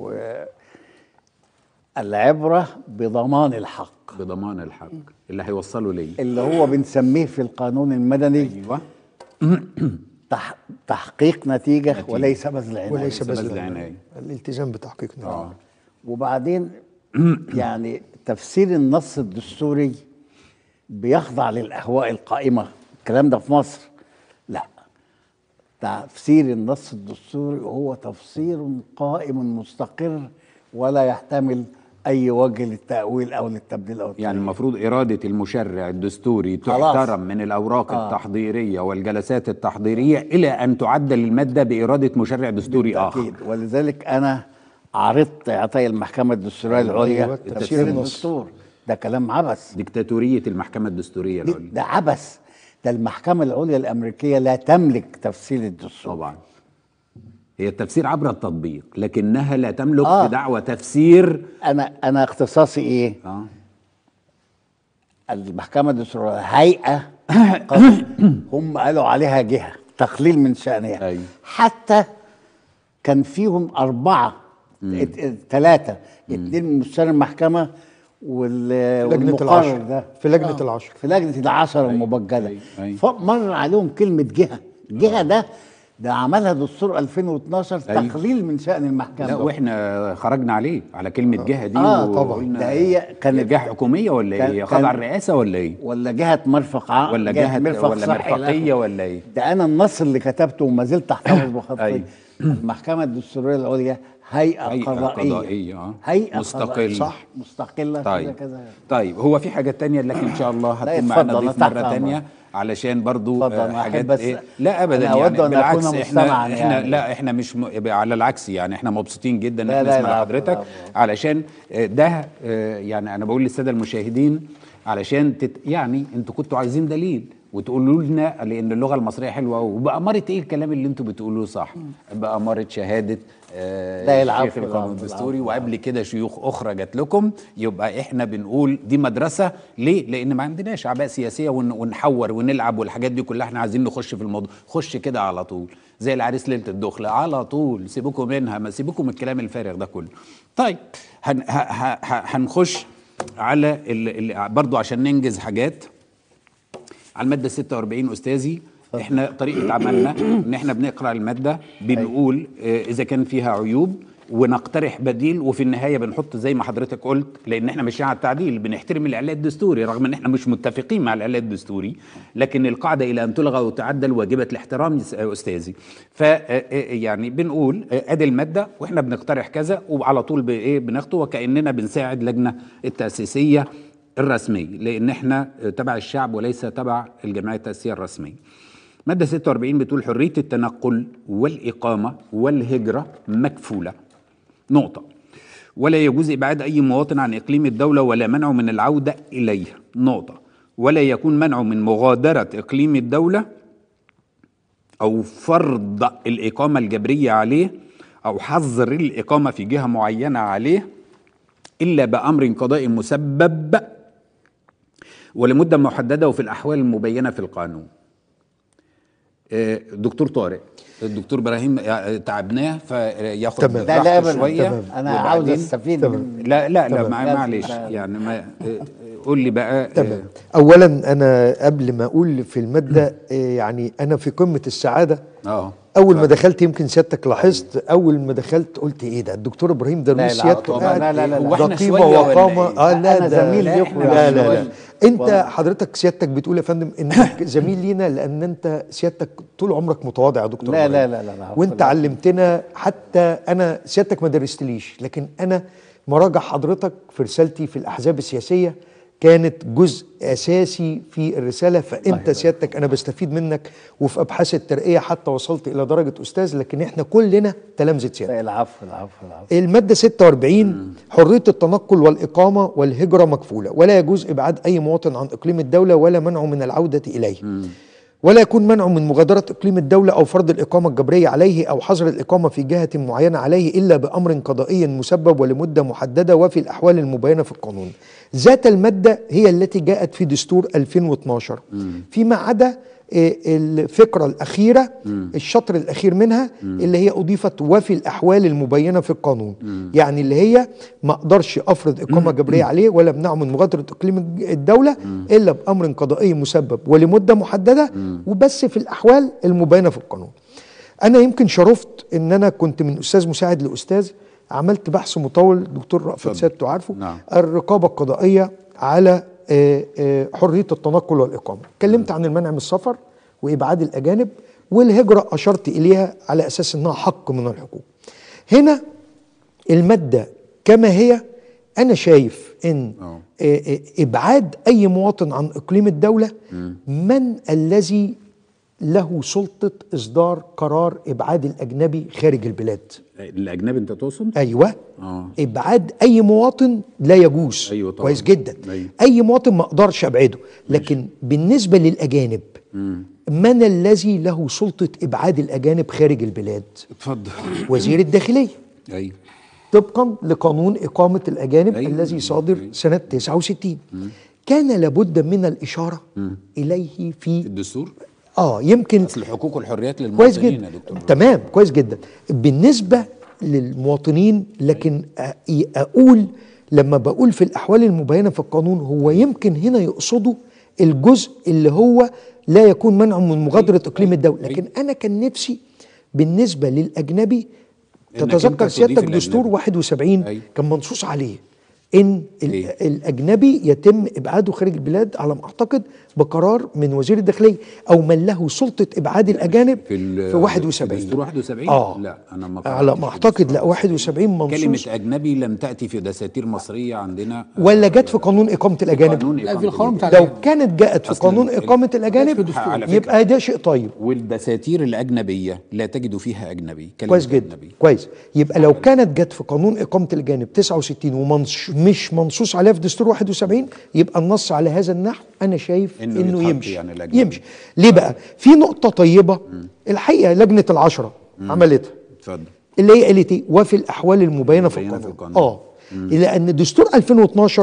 والعبره بضمان الحق بضمان الحق اللي هيوصله لي اللي هو بنسميه في القانون المدني ايوه تح تحقيق نتيجه, نتيجة. وليس بذل عنايه وليس بذل بذل عناية. العناية الالتزام بتحقيق نتيجة اه وبعدين يعني تفسير النص الدستوري بيخضع للاهواء القائمه الكلام ده في مصر لا تفسير النص الدستوري هو تفسير قائم مستقر ولا يحتمل اي وجه للتاويل او للتبديل او يعني التغيير. المفروض إرادة المشرع الدستوري خلاص. تحترم من الأوراق آه. التحضيرية والجلسات التحضيرية إلى أن تعدل المادة بإرادة مشرع دستوري آخر بالتأكيد ولذلك انا عرضت اعطاء المحكمه الدستوريه العليا أيوة، تفسير تفسير النص. الدستور ده كلام عبث ديكتاتورية المحكمة الدستورية دي- العليا ده عبث ده المحكمة العليا الأمريكية لا تملك تفسير الدستور طبعا هي التفسير عبر التطبيق لكنها لا تملك آه. بدعوى تفسير أنا أنا اختصاصي إيه؟ آه. المحكمة الدستورية هيئة قض- هم قالوا عليها جهة تقليل من شأنها أيوة. حتى كان فيهم أربعة ثلاثة اتنين من مستشار المحكمة وال لجنة والمقرر العشر. ده في لجنة العشر. في لجنة العشر المبجلة أيوة. أيوة. فمر عليهم كلمة جهة جهة ده ده عملها دستور 2012 أيوة. تقليل من شأن المحكمة لا واحنا خرجنا عليه على كلمة جهة دي آه، طبعاً. وقلنا ده هي كانت- جهة حكومية ولا كان- ايه؟ كان- خاضعة الرئاسة ولا ايه؟ ولا جهة مرفق عام ولا جهة ولا صحي مرفقية الأخ. ولا ايه؟ ده أنا النص اللي كتبته وما زلت أحتفظ بخطي أيوة. المحكمة الدستورية العليا هيئة, هيئة قضائية قضائية، آه. هيئة مستقلة. قضائية. صح. مستقلة طيب كذا كذا طيب هو في حاجات تانية لكن ان شاء الله لا، هتكون معانا اتفضل، ضيف أنا تحت مرة أمرك. تانية علشان برضو اتفضل، آه، أنا أحب حاجات بس- ايه لا ابدا أنا يعني أود أن بالعكس أكون احنا مستمعاً احنا يعني. لا احنا مش م... على العكس يعني احنا مبسوطين جدا ان لا، احنا لا، نسمع لا، حضرتك لا، علشان آه، ده آه، يعني انا بقول للساده المشاهدين علشان تت... يعني انتوا كنتوا عايزين دليل وتقولوا لنا لان اللغه المصريه حلوه وبأمارة ايه الكلام اللي انتوا بتقولوه صح بأمارة شهاده آه، لا، العفو، شيخ القانون العفو، الدستوري العفو. وقبل كده شيوخ اخرى جات لكم يبقى احنا بنقول دي مدرسه ليه؟ لان ما عندناش اعباء سياسيه ون- ونحور ونلعب والحاجات دي كلها احنا عايزين نخش في الموضوع خش كده على طول زي العريس ليله الدخله على طول سيبكم منها ما سيبكم من الكلام الفارغ ده كله طيب هن ه- ه- ه- هنخش على ال ال برضو عشان ننجز حاجات على الماده 46 استاذي احنا طريقه عملنا ان احنا بنقرا الماده بنقول آه، اذا كان فيها عيوب ونقترح بديل وفي النهايه بنحط زي ما حضرتك قلت لان احنا ماشيين على التعديل بنحترم الاعلان الدستوري رغم ان احنا مش متفقين مع الاعلان الدستوري لكن القاعده الى ان تلغى وتعدل واجبه الاحترام يا استاذي ف يعني بنقول آه، ادي الماده واحنا بنقترح كذا وعلى طول بايه بناخده وكاننا بنساعد لجنه التاسيسيه الرسمي لان احنا تبع الشعب وليس تبع الجمعيه التاسيسيه الرسميه. ماده 46 بتقول حريه التنقل والاقامه والهجره مكفوله. نقطه. ولا يجوز ابعاد اي مواطن عن اقليم الدوله ولا منعه من العوده اليه. نقطه. ولا يكون منعه من مغادره اقليم الدوله او فرض الاقامه الجبريه عليه او حظر الاقامه في جهه معينه عليه الا بامر قضائي مسبب ولمده محدده وفي الاحوال المبينه في القانون. آه، دكتور طارق الدكتور ابراهيم آه، تعبناه فياخد تمام. لا لا راحته أبدا شويه تمام. أنا عاوز وبعدين- أستفيد تمام. من لا لا لا تمام. مع- لا، معلش لا. يعني ما آه، قول لي بقى آه، تمام اولا انا قبل ما اقول في الماده آه، يعني انا في قمه السعاده اه اول ما دخلت يمكن سيادتك لاحظت اول ما دخلت قلت ايه ده الدكتور ابراهيم لا، درويش لا، سيادته طبعا. قاعد لا، لا، لا، لا. هو احنا ده شوية قيمه ولا وقامه إيه؟ اه لا أنا ده زميل لا، ليكم إحنا لا يعني. لا لا والله. انت حضرتك سيادتك بتقول يا فندم انك زميل لينا لان انت سيادتك طول عمرك متواضع يا دكتور لا، إبراهيم. لا، لا، لا، لا. وانت لا. علمتنا حتى انا سيادتك ما درستليش لكن انا مراجع حضرتك في رسالتي في الاحزاب السياسيه كانت جزء اساسي في الرساله فانت سيادتك انا بستفيد منك وفي ابحاث الترقيه حتى وصلت الى درجه استاذ لكن احنا كلنا تلامذه سيادتك لا، العفو العفو العفو المادة 46 حريه التنقل والاقامه والهجره مكفوله ولا يجوز ابعاد اي مواطن عن اقليم الدوله ولا منعه من العوده اليه ولا يكون منعه من مغادرة إقليم الدولة أو فرض الإقامة الجبرية عليه أو حظر الإقامة في جهة معينة عليه إلا بأمر قضائي مسبب ولمدة محددة وفي الأحوال المبينة في القانون ذات المادة هي التي جاءت في دستور 2012 فيما عدا آه، الفكرة الأخيرة الشطر الأخير منها اللي هي أضيفت وفي الأحوال المبينة في القانون يعني اللي هي ما أقدرش أفرض إقامة جبرية عليه ولا أمنعه من مغادرة إقليم الدولة إلا بأمر قضائي مسبب ولمدة محددة وبس في الأحوال المبينة في القانون أنا يمكن شرفت إن أنا كنت من أستاذ مساعد لأستاذ عملت بحث مطول دكتور رأفت اتفضل. سيادته عارفه نعم. الرقابة القضائية على آه، آه، حرية التنقل والإقامة اتكلمت عن المنع من السفر وإبعاد الأجانب والهجرة أشرت إليها على أساس أنها حق من الحقوق هنا المادة كما هي أنا شايف أن آه. آه، آه، إبعاد أي مواطن عن إقليم الدولة من الذي له سلطة إصدار قرار إبعاد الأجنبي خارج البلاد الاجنبي انت تقصد ايوه آه. ابعاد اي مواطن لا يجوز أيوة طبعاً. كويس جدا أيوة. اي مواطن ما اقدرش ابعده لكن بالنسبه للاجانب من الذي له سلطه ابعاد الاجانب خارج البلاد اتفضل وزير الداخليه ايوه طبقا لقانون اقامه الاجانب أيوة. الذي صادر سنه 69 كان لابد من الاشاره اليه في الدستور اه يمكن اصل الحقوق والحريات كويس للمواطنين جدا يا دكتور تمام كويس جدا بالنسبه للمواطنين لكن أ- اقول لما بقول في الاحوال المبينه في القانون هو يمكن هنا يقصدوا الجزء اللي هو لا يكون منعه من مغادره اقليم الدوله لكن انا كان نفسي بالنسبه للاجنبي إنك أنت تتذكر تضيف سيادتك الأجنبي. دستور 71 أيوة. كان منصوص عليه ان ال- إيه؟ الاجنبي يتم ابعاده خارج البلاد على ما اعتقد بقرار من وزير الداخليه او من له سلطه ابعاد الاجانب في ال- في 71 في دستور 71 اه لا انا ما على قرأتش ما في اعتقد دستور لا 71 منصوص كلمة أجنبي لم تأتي في دساتير مصرية عندنا ولا جت في قانون اقامه الاجانب قانون لا في إقامة القانون بتاع الأجانب. لو كانت جاءت في أصل قانون ال- اقامه الاجانب دستور. على فكرة. يبقى ده شيء طيب والدساتير الأجنبية لا تجد فيها أجنبي كلمة كويس جدا أجنبي. كويس يبقى لو كانت جت في قانون اقامه الاجانب 69 ومش منصوص عليها في دستور 71 يبقى النص على هذا النحو انا شايف إنه انه, يتحط يمشي يعني الأجنبي. يمشي ليه بقى في نقطه طيبه الحقيقه لجنه العشره عملتها اتفضل اللي هي قالت ايه وفي الاحوال المبينه في المبينة في القانون, القانون. اه لان دستور 2012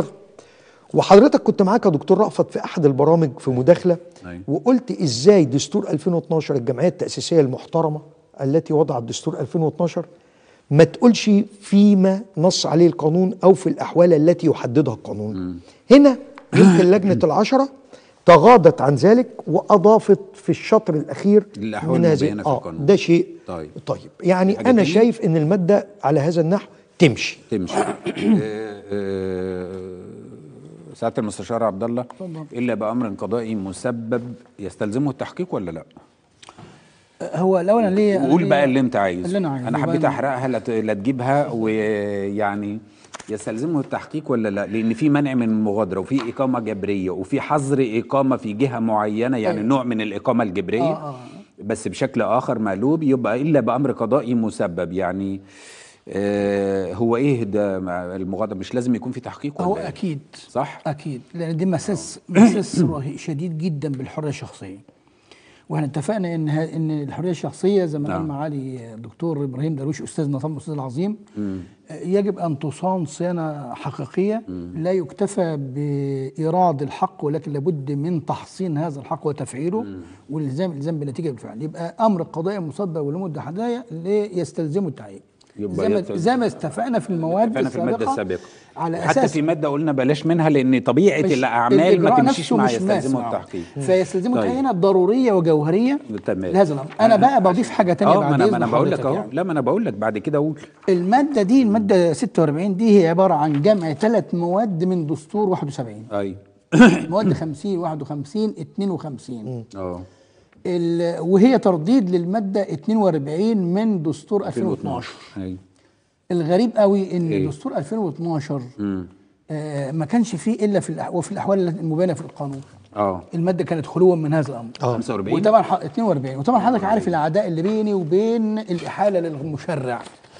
وحضرتك كنت معاك يا دكتور رأفت في احد البرامج في مداخله أيوة. وقلت ازاي دستور 2012 الجمعيه التاسيسيه المحترمه التي وضعت دستور 2012 ما تقولش فيما نص عليه القانون او في الاحوال التي يحددها القانون هنا يمكن لجنه العشره تغاضت عن ذلك واضافت في الشطر الاخير الأحوال من هذه المبينة في آه القانون. ده شيء طيب. طيب يعني حاجة انا تانية؟ شايف ان الماده على هذا النحو تمشي تمشي آه، آه، سعادة المستشار عبد الله إلا بأمر قضائي مسبب يستلزمه التحقيق ولا لا؟ هو الاول انا ليه أنا قول ليه- بقى اللي أنت عايزه اللي انا عايزه أنا حبيت وبعدين- أحرقها لا ت- لا تجيبها ويعني يستلزمه التحقيق ولا لا؟ لأن في منع من المغادرة وفي إقامة جبرية وفي حظر إقامة في جهة معينة يعني نوع من الإقامة الجبرية آه، آه. بس بشكل آخر مقلوب يبقى إلا بأمر قضائي مسبب يعني آه هو إيه ده مع المغادرة مش لازم يكون في تحقيق ولا هو إيه؟ اكيد صح؟ اكيد لان دي مساس مساس رهي- شديد جدا بالحريه الشخصيه واحنا اتفقنا ان ه- ان الحريه الشخصيه زي ما قال نعم. معالي الدكتور ابراهيم درويش استاذنا طبعا الاستاذ العظيم آه، يجب ان تصان صيانه حقيقيه لا يكتفى بايراد الحق ولكن لابد من تحصين هذا الحق وتفعيله والالزام الالزام بنتيجه بالفعل يبقى امر قضائي مسبب ولمده حدايه ليستلزمه التعيين يبقى زي ما, يستلزم. زي ما اتفقنا في المواد اتفقنا في المادة السابقة السابقة على حتى اساس في مادة قلنا بلاش منها لأن طبيعة مش- الأعمال ما الإجراء تمشيش نفسه مع مش يستلزمه ماسع. التحقيق فيستلزمه طيب. التعيينات ضروريه وجوهريه تمام. لهذا الامر انا بقى بضيف حاجه تانية اه بعد ما انا ما إذن انا بقول لك حضرتك اهو يعني. لا ما انا بقول لك بعد كده اقول الماده دي الماده 46 دي هي عباره عن جمع ثلاث مواد من دستور 71 اي مواد 50 51 52 اه ال- وهي ترديد للماده 42 من دستور 2012 اي الغريب قوي ان إيه؟ دستور 2012 آه ما كانش فيه الا في الأح- وفي الاحوال المبينه في القانون اه الماده كانت خلوا من هذا الامر 45 وطبعا ح- 42 وطبعا حضرتك عارف العداء اللي بيني وبين الاحاله للمشرع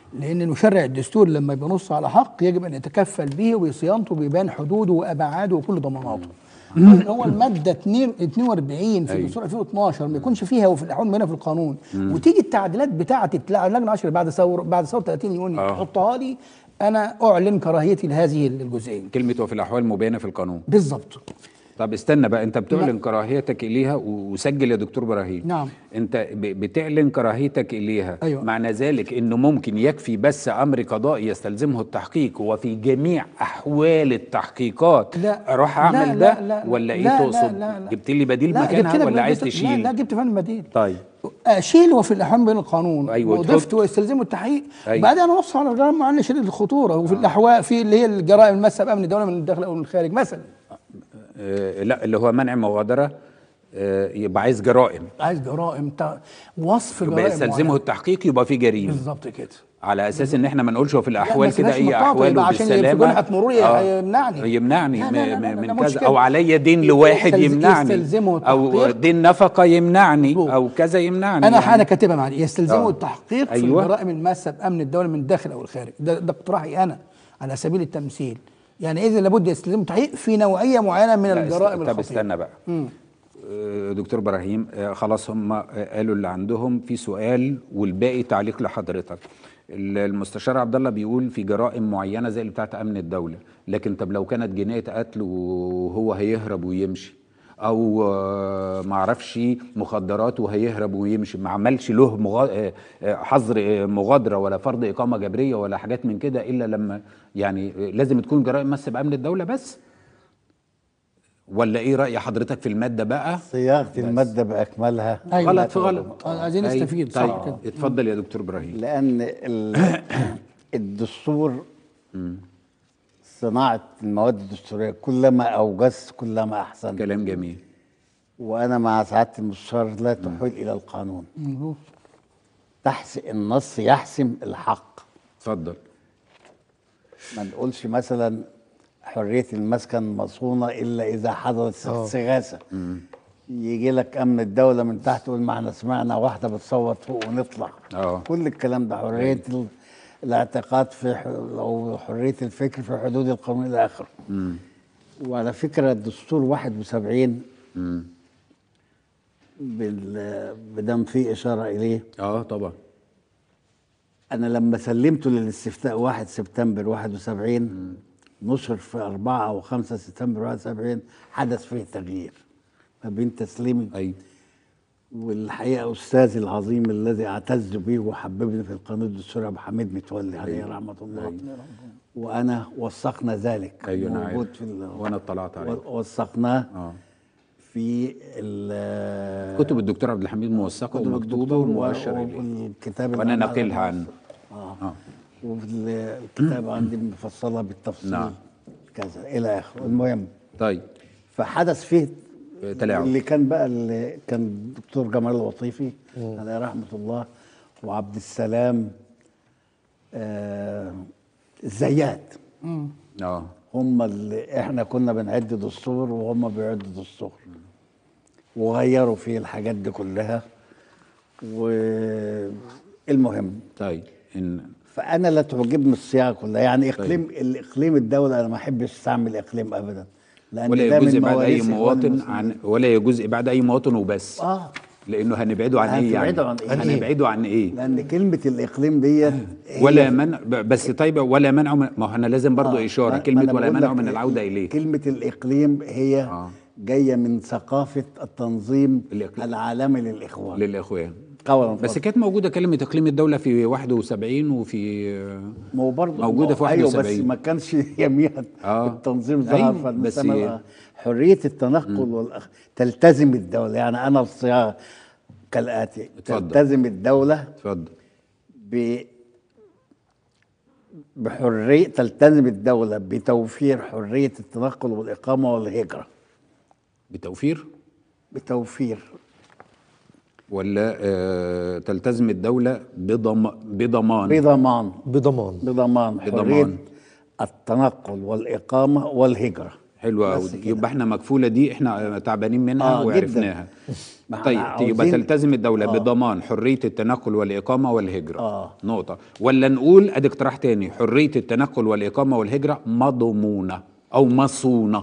لان المشرع الدستوري لما بينص على حق يجب ان يتكفل به وبصيانته بيبان حدوده وابعاده وكل ضماناته هو الماده 2 42 في أيوة. الدستور 2012 ما يكونش فيها وفي الاحوال هنا في القانون وتيجي التعديلات بتاعه تلاقي اللجنه 10 بعد ثوره بعد ثوره 30 يونيو آه. تحطها لي انا اعلن كراهيتي لهذه الجزئيه كلمه وفي الاحوال مبينه في القانون بالظبط طب استنى بقى انت بتعلن كراهيتك اليها وسجل يا دكتور ابراهيم نعم. انت ب- بتعلن كراهيتك اليها أيوة. معنى ذلك انه ممكن يكفي بس امر قضائي يستلزمه التحقيق وفي جميع احوال التحقيقات لا اروح لا اعمل لا ده لا ولا ايه لا تقصد لا لا جبت لي بديل لا، جبت مكانها لك ولا عايز بديل- تشيل لا لا جبت فن بديل طيب اشيل وفي الاحوال بين القانون أيوة، وضفت تحط- ويستلزمه التحقيق أيوة. وبعدين انا نص على جرائم معينه شديده الخطوره وفي الاحوال في اللي هي الجرائم الماسه بامن الدوله من الداخل او من الخارج مثلا آه لا اللي هو منع مغادره آه يبقى عايز جرائم عايز جرائم تا- وصف يبقى جرائم يستلزمه معينة. التحقيق يبقى في جريمه بالظبط كده على اساس ان احنا ما نقولش هو في الاحوال بس كده ماشي اي مطاطة، احوال يبقى عشان في وبالسلامه جنحة مرور يمنعني. يمنعني لا، لا، لا، لا، م- لا، من مش كذا كده. او عليا دين لواحد يستلز- يمنعني يستلزمه او التحقيق. دين نفقه يمنعني مظبوط. او كذا يمنعني انا يعني. انا كاتبها معلش يستلزمه آه. التحقيق في أيوة. الجرائم الماسه بامن الدوله من الداخل او الخارج ده ده اقتراحي انا على سبيل التمثيل يعني اذا لابد يستلزمه التحقيق في نوعيه معينه من لا، الجرائم است- طب الخطيره استنى بقى آه، دكتور ابراهيم آه، خلاص هم آه، قالوا اللي عندهم في سؤال والباقي تعليق لحضرتك ال- المستشار عبد الله بيقول في جرائم معينه زي اللي بتاعت امن الدوله لكن طب لو كانت جنايه قتل وهو هيهرب ويمشي او آه، معرفش مخدرات وهيهرب ويمشي ما عملش له مغا- آه، آه، حظر آه، مغادره ولا فرض اقامه جبريه ولا حاجات من كده الا لما يعني آه، لازم تكون جرائم مس بامن الدوله بس ولا ايه راي حضرتك في الماده بقى صياغه الماده باكملها أيوة. غلط في غلط آه، عايزين أي، نستفيد، صح طيب كده. اتفضل يا دكتور ابراهيم لان ال- الدستور صناعه المواد الدستوريه كلما اوجزت كلما احسنت كلام جميل وانا مع سعاده المستشار لا تحيل الى القانون مظبوط. تحس النص يحسم الحق اتفضل ما نقولش مثلا حريه المسكن مصونه الا اذا حضرت استغاثه يجي لك امن الدوله من تحت يقول ما احنا سمعنا واحده بتصوت فوق ونطلع اه. كل الكلام ده حريه ال- الاعتقاد في ح- او حريه الفكر في حدود القانون الى اخره وعلى فكره الدستور 71 بال- بدم فيه اشاره اليه اه طبعا انا لما سلمته للاستفتاء 1 سبتمبر 71 نشر في 4 او 5 سبتمبر 71 حدث فيه تغيير ما بين تسليمي ايوه والحقيقه استاذي العظيم الذي اعتز به وحببني في القانون الدستوري ابو حميد متولي عليه رحمه الله وانا وثقنا ذلك ايوه انا موجود عارف في ال- وانا اطلعت عليه و- وثقناه اه في ال- كتب الدكتور عبد الحميد موثقه كتب ومكتوبه الدكتور ومؤشر و- اليه والكتاب اللي وانا أنا ناقلها على- عنه اه اه وفي ال- الكتاب عندي مفصله بالتفصيل نعم. كذا الى اخره المهم طيب فحدث فيه تلاعب. اللي كان بقى اللي كان الدكتور جمال الوطيفي عليه رحمه الله وعبد السلام آه الزيات اه هم اللي احنا كنا بنعد دستور وهم بيعدوا دستور وغيروا فيه الحاجات دي كلها والمهم طيب ان فانا لا تعجبني الصياغه كلها يعني اقليم الاقليم الدوله انا ما احبش استعمل اقليم ابدا لان ولا ده من يجوز ابعاد اي مواريث إخوان مواطن المسلمين. عن ولا يجوز ابعاد اي مواطن وبس اه لانه هنبعده عن ايه يعني هنبعده عن إيه؟ هنبعده عن ايه لان كلمه الاقليم ديت هي- ولا منع ب- بس طيب ولا منع من ما هو احنا لازم برضو آه، اشاره ما- ما كلمه أنا ولا بقول منع لك من العوده اليه كلمه الاقليم هي آه. جايه من ثقافه التنظيم الإقليم. العالمي للاخوان للاخوان قولا بس فصلا. كانت موجوده كلمه اقليم الدوله في 71 وفي ما هو برضه موجودة في ايوه بس 71. ما كانش يميها آه. التنظيم ظهر أيوة، فالمسمى بس- بقى حريه التنقل والأخ... تلتزم الدوله يعني انا الصياغه كالاتي اتفضل. تلتزم الدوله اتفضل ب بحريه تلتزم الدوله بتوفير حريه التنقل والاقامه والهجره بتوفير بتوفير ولا آه تلتزم الدوله بضم بضمان بضمان بضمان بضمان حريه بضمان. التنقل والاقامه والهجره حلوة قوي بس كده. يبقى احنا مكفولة دي احنا تعبانين منها آه، جداً. وعرفناها ما احنا طيب يبقى عاوزين- تلتزم الدولة آه. بضمان حرية التنقل والإقامة والهجرة آه. نقطة ولا نقول ادي اقتراح تاني حرية التنقل والإقامة والهجرة مضمونة أو مصونة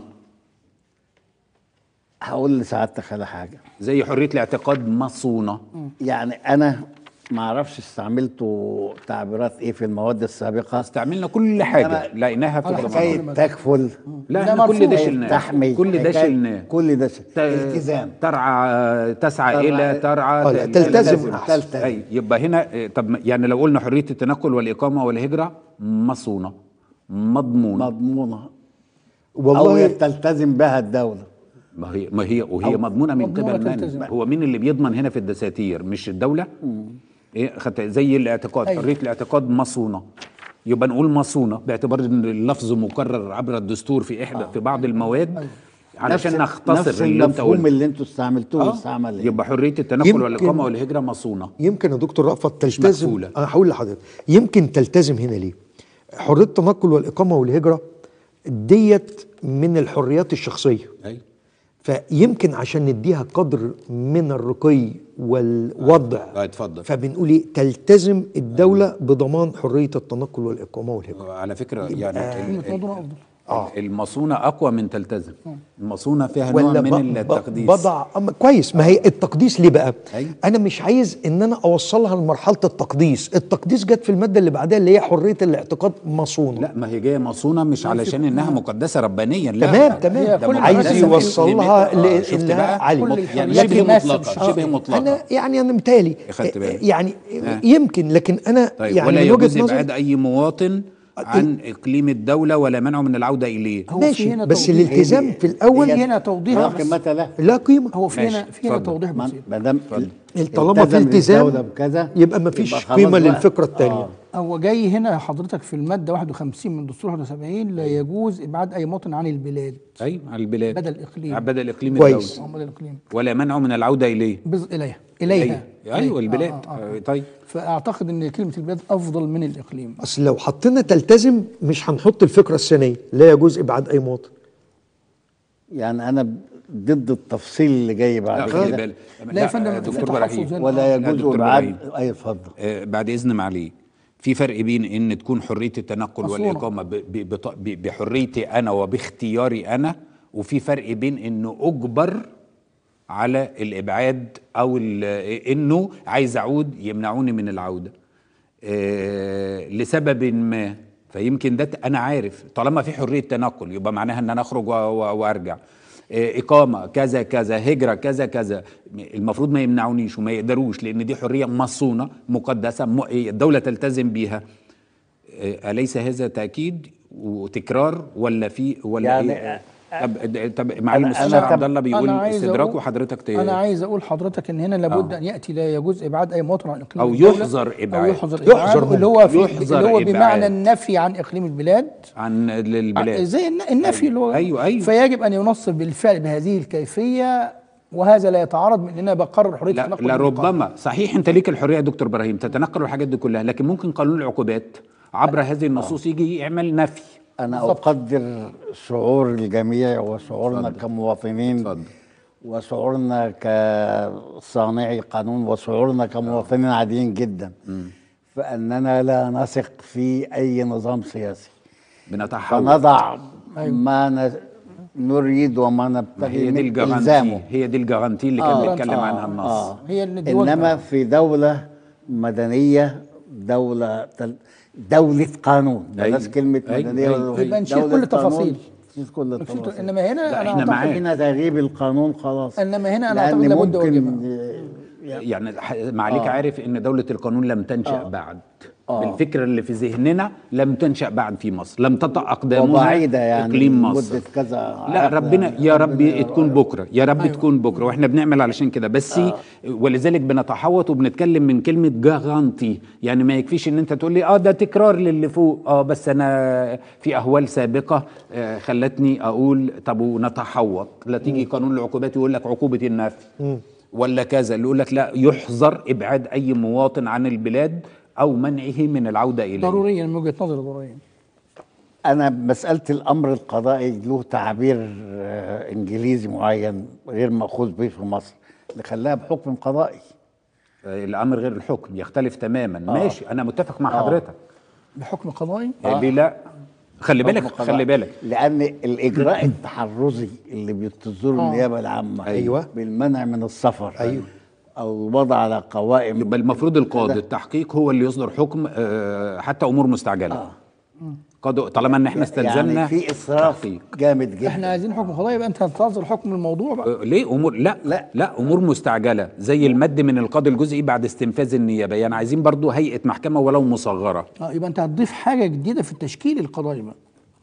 هقول لسعادتك على حاجه زي حرية الاعتقاد مصونة يعني انا ما اعرفش استعملتوا تعبيرات ايه في المواد السابقه استعملنا كل حاجة أنا- لقيناها في على الضمان حكايه تكفل لا ده احنا كل ده مرفوض. شلناه تحمي كل ده حكاية- شلناه كل ده ش- ت- التزام ترعى تسعى ترعى- الى ترعى آه، لا، تل- تلتزم أحسن. تلتزم. أي يبقى هنا آه، طب ما- يعني لو قلنا حريه التنقل والاقامه والهجره مصونه مضمونه مضمونه او والله تلتزم بها الدوله ما هي ما هي وهي مضمونه من مضمونة قبل من تلتزم. هو مين اللي بيضمن هنا في الدساتير مش الدوله ايه خدت زي الاعتقاد أيوة. حريه الاعتقاد مصونه يبقى نقول مصونه باعتبار ان اللفظ مكرر عبر الدستور في احدى في بعض المواد علشان نفس- نختصر نفس اللي انت المفهوم قلته اللي انتوا استعملتوه آه، استعمل إيه؟ يبقى حريه التنقل يمكن- والاقامه والهجره مصونه يمكن يا دكتور رأفت تلتزم مقفولة. انا هقول لحضرتك يمكن تلتزم هنا ليه حريه التنقل والاقامه والهجره ديت من الحريات الشخصيه ايوه فيمكن عشان نديها قدر من الرقي والوضع آه، اتفضل. فبنقول ايه تلتزم الدوله بضمان حريه التنقل والاقامه والهجره على فكره يعني ال- كلمة ال- مضمونة أفضل آه. المصونه اقوى من تلتزم المصونه فيها نوع ولا من ب- ب- التقديس بضع أما كويس ما هي التقديس ليه بقى أيوة. انا مش عايز ان انا اوصلها لمرحله التقديس التقديس جت في الماده اللي بعدها اللي هي حريه الاعتقاد مصونه لا ما هي جايه مصونه مش علشان انها مقدسه ربانيا لا تمام هي تمام كل عايز الناس يوصلها آه، ل- شفت انها بقى؟ عاليه كل مط- الحريات يعني شبه الناس مطلقه آه. شبه مطلقه انا يعني انا متهيألي أخدت بالك. يعني آه. يمكن لكن انا طيب يعني ولا من يجوز وجهه ابعاد نظري اي مواطن عن اقليم الدوله ولا منعه من العوده اليه هو في ماشي هنا بس توضيح. الالتزام في الاول في هنا توضيح لا بس. قيمه له لا قيمه هو في هنا ماشي، في هنا اتفضل. توضيح ما بسيط ما دام طالما في التزام الدولة بكذا يبقى ما فيش يبقى خلاص قيمه بقى. للفكره الثانيه هو جاي هنا حضرتك في الماده 51 من دستور 71 لا يجوز ابعاد اي مواطن عن البلاد ايوه على البلاد بدل إقليم. بدل اقليم كويس. الدوله أو بدل الاقليم ولا منعه من العوده اليه بز... اليها اليها ايوه, أيوة البلاد آه آه آه. آه. طيب فاعتقد ان كلمه البلاد افضل من الاقليم اصل لو حطينا تلتزم مش هنحط الفكره الثانيه لا يجوز ابعاد اي مواطن يعني انا ضد التفصيل اللي جاي لا بعد خلي كده بالك لا يا فندم، دكتور في تحفظ براهيم هنا. ولا لا، يجوز دكتور ابعاد إبراهيم. اي اتفضل آه، بعد اذن معاليك في فرق بين ان تكون حريه التنقل مصونة. والاقامه ب- ب- بط- ب- بحريتي انا وباختياري انا وفي فرق بين انه اجبر على الابعاد او ال- انه عايز اعود يمنعوني من العوده آه، لسبب ما فيمكن ده ت- انا عارف طالما في حريه تنقل يبقى معناها ان انا اخرج و- و- وارجع آه، اقامه كذا كذا هجره كذا كذا م- المفروض ما يمنعونيش وما يقدروش لان دي حريه مصونه مقدسه م- الدوله تلتزم بيها آه، اليس هذا تاكيد وتكرار ولا في ولا يعني إيه؟ طب طب معالي أنا- المستشار أنا- عبد الله بيقول أنا عايز استدراك أقول- وحضرتك ت... انا عايز اقول حضرتك ان هنا لابد آه. ان ياتي لا يجوز ابعاد اي مواطن عن اقليم أو الدولة، يحظر إبعاد. او يحظر يحظر ابعاد اللي هو في يحظر اللي هو إبعاد. بمعنى النفي عن اقليم البلاد عن البلاد زي الن- النفي اللي هو أيوة، أيوة. فيجب ان ينصب بالفعل بهذه الكيفيه وهذا لا يتعارض من ان انا بقرر حريه لا, التنقل لا والإقامة. ربما صحيح انت ليك الحريه يا دكتور ابراهيم تتنقل الحاجات دي كلها لكن ممكن قانون العقوبات عبر هذه النصوص يجي يعمل نفي انا بالضبط. اقدر شعور الجميع وشعورنا كمواطنين اتفضل. وشعورنا كصانعي قانون وشعورنا كمواطنين عاديين جدا فاننا لا نثق في اي نظام سياسي بنتحول فنضع ما ن- نريد وما ما نبتغي هي دي من الجارانتي الزامه هي دي الجارانتي اللي كان آه، بيتكلم آه، عنها النص آه. هي اللي دي انما وزنها. في دوله مدنيه دوله تل- دوله قانون أيوة. بلاش كلمه أيوة. مدنيه أيوة. ولا- يبقى نشيل دولة كل التفاصيل. قانون، نشيل كل التفاصيل انما هنا لا، انا إحنا اعتقد معاك. هنا تغييب القانون خلاص انما هنا انا لأن اعتقد لابد ممكن واجبها يعني ح- معاليك آه. عارف ان دوله القانون لم تنشا آه. بعد آه. بالفكره اللي في ذهننا لم تنشا بعد في مصر لم تطأ اقدامها وبعيده يعني اقليم مصر مده كذا لا عقد ربنا يعني. يا رب تكون بكره يا رب أيوة. تكون بكره واحنا بنعمل علشان كده بس ولذلك بنتحوط وبنتكلم من كلمه جارانتي يعني ما يكفيش ان انت تقول لي اه ده تكرار للي فوق اه بس انا في اهوال سابقه آه خلتني اقول طب ونتحوط لا تيجي قانون العقوبات يقول لك عقوبه النفي ولا كذا اللي يقول لك لا يحظر ابعاد اي مواطن عن البلاد او منعه من العوده اليه ضروريا من وجهه نظري ضروريا انا مساله الامر القضائي له تعبير آه، انجليزي معين غير ماخوذ به في مصر اللي خلاها بحكم قضائي الامر غير الحكم يختلف تماما ماشي انا متفق مع حضرتك بحكم قضائي آه. ليه لا خلي بالك حكم قضائي. خلي بالك لان الاجراء التحرزي اللي بيتصدره آه. النيابه العامه أيوة. بالمنع من السفر أيوة. او الوضع على قوائم يبقى المفروض القاضي التحقيق هو اللي يصدر حكم آه، حتى امور مستعجله قاضي طالما ان احنا استلزمنا يعني في اسراف تحقيق. جامد جدا احنا عايزين حكم قضائي يبقى انت هتصدر حكم الموضوع بقى آه، ليه امور لا لا لا. لا امور مستعجله زي المد من القاضي الجزئي بعد استنفاذ النيابه يعني عايزين برضو هيئه محكمه ولو مصغره اه يبقى انت هتضيف حاجه جديده في التشكيل القضائي بقى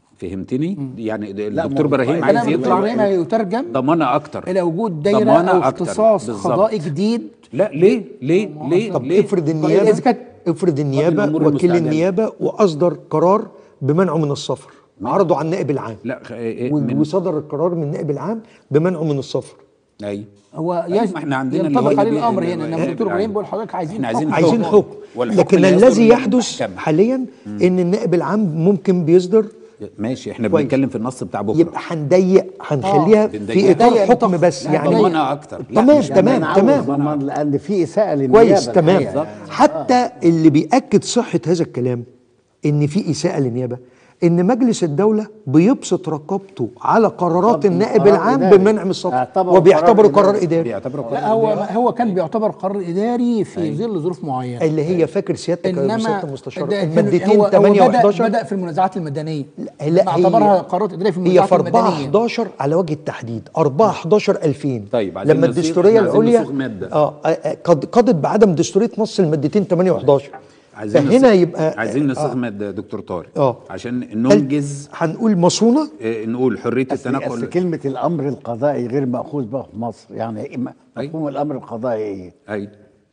فهمتني يعني لا، الدكتور ما هو- ابراهيم لا، عايز كلام يطلع الدكتور ابراهيم يترجم ضمانه اكتر الى وجود دايره ضمانة او أكتر. اختصاص بالظبط. قضائي جديد لا ليه ليه ليه طب ليه افرض اذا النيابه كانت افرض النيابه الأمور وكيل المستعجلة. النيابه واصدر قرار بمنعه من السفر عرضه على النائب العام لا خ- إيه و- من وصدر القرار من النائب العام بمنعه من السفر اي هو أيوة، يج- ما إحنا عندنا اللي ينطبق هو عليه بي- الامر اللي- هنا اللي- انما الدكتور اللي- ابراهيم بيقول لحضرتك عايزين إحنا عايزين حكم. عايزين حكم. حكم والحكم لكن لا يصدر الذي من يحدث المحكمة. حاليا ان النائب العام ممكن بيصدر ماشي احنا كويس. بنتكلم في النص بتاع بكره يبقى هنضيق هنخليها آه. في بنضيق. اطار بنضيق حكم نطاق. بس لا، يعني ضمانه اكتر لا، تمام مش تمام منعه تمام ضمان لان في اساءه للنيابه كويس تمام الحقيقة. حتى اللي بيأكد صحة هذا الكلام ان في إساءة للنيابة ان مجلس الدولة بيبسط رقابته على قرارات طب النائب قرار العام إداري. بمنع من السفر اعتبره وبيعتبره قرار قرار إداري. إداري بيعتبروا لا هو هو كان بيعتبر قرار اداري في ظل ظروف معينه اللي هي فاكر سيادتك يا انما سيادة المستشار ده- المادتين هو- هو 8 بدأ, و11 بدا في المنازعات المدنيه لا اعتبرها هي قرارات اداريه في هي المنازعات في 4 المدنيه 11 على وجه التحديد 4 11 2000 طيب، عايزين لما نصيغ- الدستوريه إحنا عايزين العليا نصيغ مادة. اه آه، آه، قد قضت بعدم دستوريه نص المادتين 8 و11 عايزين فهنا نصيغ- يبقى عايزين نصيغ آه. ماده دكتور طارق آه. عشان ننجز هنقول مصونه آه، نقول حريه أصل- أصل التنقل كلمه الامر القضائي غير ماخوذ بها في مصر يعني إيه م- أي. مفهوم الامر القضائي ايه؟ اي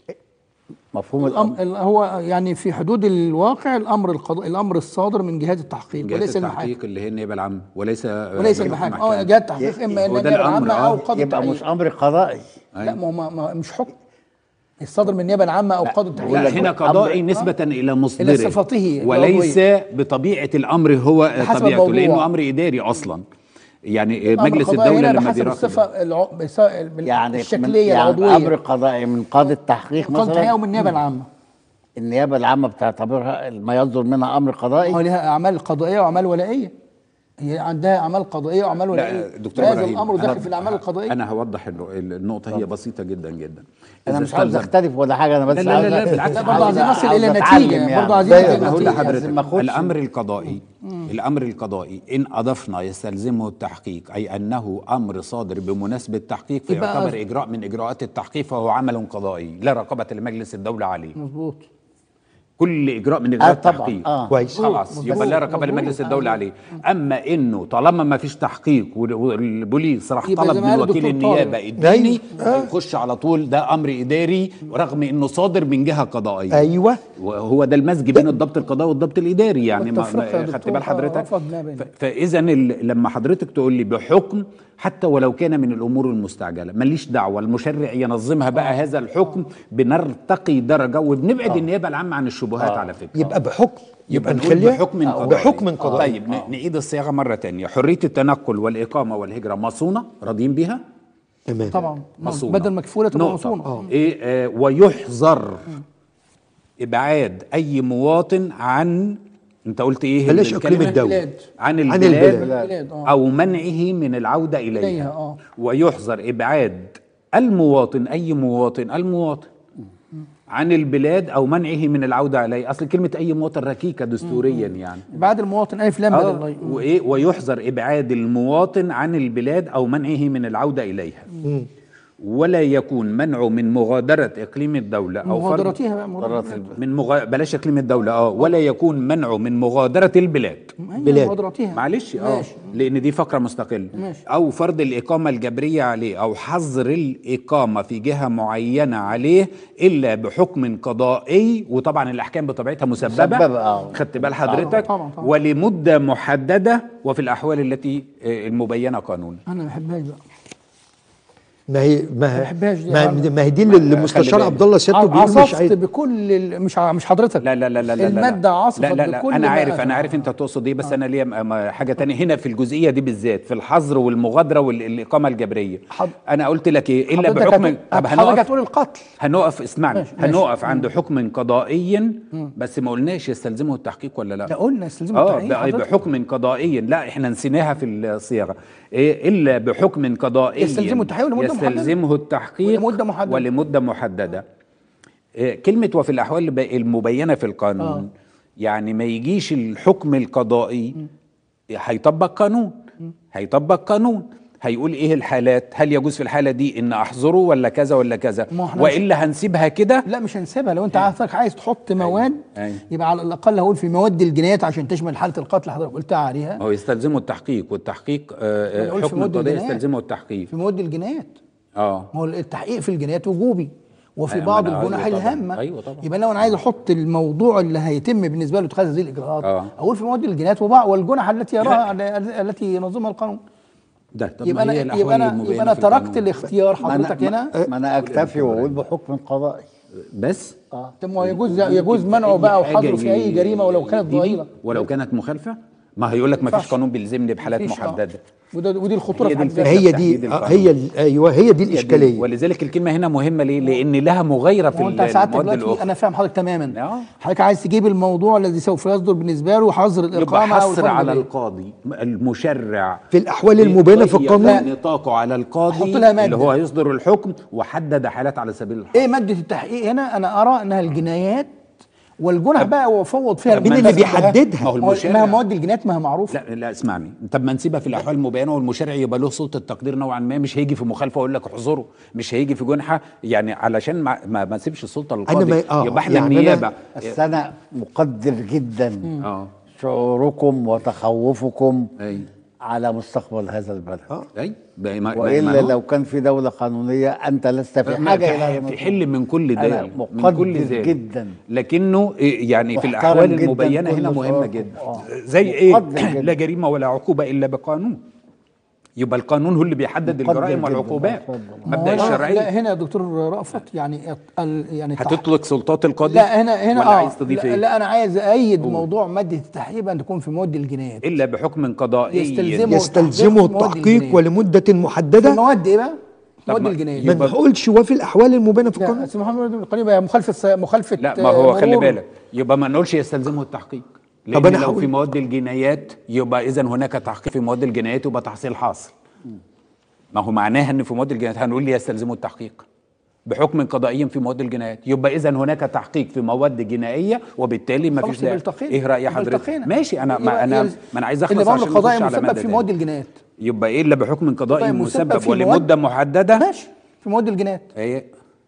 مفهوم الامر الأم- ال- هو يعني في حدود الواقع الامر القضاء الامر الصادر من جهات التحقيق جهات وليس المحاكم التحقيق اللي هي النيابه العامه وليس وليس المحاكم اه جهات التحقيق اما هو النيابه ده الأمر، العامه آه. او قاضي يبقى مش التحقيق امر قضائي لا ما هو ما- ما مش حكم الصادر من النيابه العامه او قاضي التحقيق لا لك هنا أمر- قضائي نسبة إلى مصدره صفته وليس بطبيعة الأمر هو بحسب طبيعته الموضوع. لأنه أمر إداري أصلا يعني الأمر مجلس القضائي الدولة هنا لما بحسب بيراقب الصفه الع... بس- بال- يعني من الشكليه يعني العضويه امر قضائي من قاضي التحقيق قاضي التحقيق او من مثلا النيابه العامه النيابه العامه بتعتبرها ما يصدر منها امر قضائي هو لها اعمال قضائيه واعمال ولائيه هي عندها اعمال قضائيه واعمال ولائيه لا دكتور هذا إبراهيم الامر أنا- داخل في الاعمال القضائيه أنا هوضح النو- النقطة هي بسيطة جدا جدا انا إذا مش عاوز استلزم- اختلف ولا حاجه انا بس لا لا عاوز لا، بالعكس، لا برضه عايزين نصل عاوز الى أتعلم نتيجه يعني. برضه عايزين لا، نصل لا، إلى هقول نتيجة. لحضرتك لازم ما أخدش- الامر القضائي الامر القضائي ان اضفنا يستلزمه التحقيق اي انه امر صادر بمناسبه تحقيق يبقى فيعتبر أص- اجراء من اجراءات التحقيق فهو عمل قضائي لا رقابه لمجلس الدوله عليه مظبوط كل اجراء من اجراءات طبعاً، التحقيق آه. كويس. خلاص مظبوط، يبقى لا رقابه مظبوط. لمجلس الدوله آه. عليه اما انه طالما ما فيش تحقيق وال- والبوليس راح يبقى طلب زي ما من قال وكيل الدكتور طارق. النيابه اديني أيوة. يخش على طول ده امر اداري رغم انه صادر من جهه قضائيه ايوه وهو ده المزج بين الضبط القضائي والضبط الاداري يعني ما والتفرقة يا ما- خدت دكتور، بال حضرتك رفض ما بين. ف- فاذا ال- لما حضرتك تقول لي بحكم حتى ولو كان من الامور المستعجله ماليش دعوه المشرع ينظمها بقى هذا الحكم بنرتقي درجه وبنبعد النيابه العامه عن الشبهات على فكره يبقى بحكم يبقى نقول نخليها بحكم قضائي بحكم قضائي طيب ن- نعيد الصياغه مره تانية حريه التنقل والاقامه والهجره مصونه راضيين بيها تمام طبعا مصونة بدل مكفوله تبقى نقطة. مصونه إيه آه ويحظر إبعاد أي مواطن عن أنت قلت إيه بلاش الكلمة؟ إقليم الدولة. البلاد. عن عن البلاد, البلاد. البلاد، آه. أو منعه من العودة إليها, إليها، آه. ويحظر إبعاد المواطن أي مواطن المواطن عن البلاد أو منعه من العودة إليه أصل كلمة أي مواطن ركيكة دستوريا يعني بعد المواطن الف لام بدل آه الله. وإيه ويحظر إبعاد المواطن عن البلاد أو منعه من العودة إليها ولا يكون منعه من مغادرة إقليم الدولة أو فرض مغادرتها بقى مغادرتها. من مغ... بلاش إقليم الدولة اه ولا يكون منعه من مغادرة البلاد أيوة، بلاد. مغادرتها معلش اه ماشي. لان دي فقره مستقله ماشي. او فرض الاقامه الجبريه عليه او حظر الاقامه في جهه معينه عليه الا بحكم قضائي وطبعا الاحكام بطبيعتها مسببه مسببة، آه. خدت بال حضرتك طبعاً، طبعاً. ولمده محدده وفي الاحوال التي آه، المبينه قانونا انا ما بحبهاش بقى ما هي ما ما هي بحبهاش دي. ما, ما هي دي اللي المستشار بالك. عبد الله سيادته بيقول مش عصفت عايز بكل ال- مش ع- مش حضرتك لا لا لا لا لا الماده لا عصفت لا لا لا بكل انا ما عارف أتى. انا عارف انت تقصد ايه بس انا ليا م- م- حاجه تانية هنا في الجزئيه دي بالذات في الحظر والمغادره والاقامه الجبريه حض- انا قلت لك ايه الا حضرتك بحكم هتقول- طب حضرتك هنقف هتقول القتل هنقف اسمعني ماشي، ماشي. هنقف عند حكم قضائي بس ما قلناش يستلزمه التحقيق ولا لا لا قلنا يستلزم اه التحقيق بقى حضرتك. بحكم قضائي لا احنا نسيناها في الصياغه إيه الا بحكم قضائي يستلزمه التحقيق ولمدة محددة. يستلزمه التحقيق ولمدة محددة. ولمده محدده إيه كلمه وفي الاحوال الب- المبينه في القانون آه. يعني ما يجيش الحكم القضائي هيطبق قانون هيطبق قانون هيقول ايه الحالات هل يجوز في الحاله دي ان احظره ولا كذا ولا كذا ما احنا مش- والا هنسيبها كده لا مش هنسيبها لو انت حضرتك عايز تحط مواد أيوة. يبقى على الاقل هقول في مواد الجنايات عشان تشمل حاله القتل اللي حضرتك قلتها عليها هو يستلزمه التحقيق والتحقيق آه، أنا آه، قلت في حكم مواد القضاء الجنايات. يستلزمه التحقيق في مواد الجنايات اه ما هو التحقيق في الجنايات وجوبي وفي أيوة، بعض ما أنا- الجنح أيوة طبعاً. الهامه أيوة طبعاً. يبقى لو انا عايز احط الموضوع اللي هيتم بالنسبه له اتخاذ هذه الاجراءات آه. اقول في مواد الجنايات وبعض والجنح التي يراها التي ينظمها القانون ده طب يبقى ما انا هي الأحوال يبقى انا المبينة يبقى انا في تركت القانون. الاختيار ما أنا- حضرتك هنا ما انا اكتفي واقول بحكم قضائي بس طب ما هو يجوز يجوز منعه بقى وحظره في اي جريمه ولو كانت ضئيله ولو كانت مخالفه ما هيقول لك ما فيش ينفعش. قانون بيلزمني بحالات مفيش، آه. محدده وده ودي الخطوره هي في دي حد الفكرة. ذاتها. هي تحديد دي آه، القانون. هي ال- ايوه هي دي الاشكاليه ولذلك الكلمه هنا مهمه ليه؟ لان لها مغايره في هو انت ساعتك المواد دلوقتي الاخرى انا فاهم حضرتك تماما آه. حضرتك عايز تجيب الموضوع الذي سوف يصدر بالنسبه له حظر يبقى الاقامه او حصر الفرد على به. القانون المشرع في الأحوال المبينة في ضيق القانون. نطاقه على القاضي حط لها مادة. اللي هو هيصدر الحكم وحدد حالات على سبيل الحكم ايه ماده التحقيق هنا انا ارى انها الجنايات والجنح بقى وفوض فيها طب مين ما اللي أنت- بيحددها؟ ما هو ما هو- المشرع ما هي مواد الجنايات ما هي معروفه لا لا اسمعني طب ما نسيبها في الاحوال المبينه والمشرع يبقى له سلطه تقدير نوعا ما مش هيجي في مخالفه ويقول لك احظره مش هيجي في جنحه يعني علشان ما ما, ما نسيبش السلطه للقاضي ما- آه، يبقى احنا يعني أنا- النيابه بس انا مقدر جدا اه شعوركم وتخوفكم اي على مستقبل هذا البلد اي بقى ما- والا ما- لو كان في دوله قانونيه انت لست في ما- حاجه الى هذا في الموضوع. حل من كل أنا ذلك من مقدر كل ذلك جدا. لكنه إيه يعني في محترم الاحوال جدا المبينه كل هنا مهمه شعوركم. جدا آه. زي ايه مقدر جدا. لا جريمه ولا عقوبه الا بقانون يبقى القانون هو اللي بيحدد مقدر الجرائم جدا. والعقوبات اتفضل. مبدا لا الشرعيه هنا يا دكتور رأفت يعني ال- يعني تح- هتطلق سلطات القاضي لا هنا هنا ولا اه عايز تضيف لا, ايه لا انا عايز اايد موضوع ماده التحقيق ان تكون في مواد الجنايات الا بحكم قضائي يستلزمه يستلزمه تحقيق مواد التحقيق الجناية. ولمده في محدده مواد ايه بقى؟ مواد ما- الجنايات ما نقولش وفي الاحوال المبينه في لا القانون اسم محمد بن القانون يبقى مخالفه مخالفه لا ما هو خلي مرور. بالك يبقى ما نقولش يستلزمه التحقيق لان أنا لو هقول- في مواد الجنايات يبقى اذا هناك تحقيق في مواد الجنايات يبقى تحصيل حاصل ما هو معناها ان في مواد الجنايات هنقول لي يستلزمه التحقيق بحكم قضائي في مواد الجنايات يبقى اذا هناك تحقيق في مواد جنائيه وبالتالي ما خلاص فيش يبقى داعي التقينا. ايه راي يبقى حضرتك التقينا. ماشي انا ما يبقى انا يلز- ما انا عايز ان اخلص الامر عشان القضائي نخش على مسبب مادة في مواد تانية. الجنايات يبقى ايه الا بحكم قضائي قضائي مسبب مسبب في ولمده محدده ماشي في مواد الجنايات ايه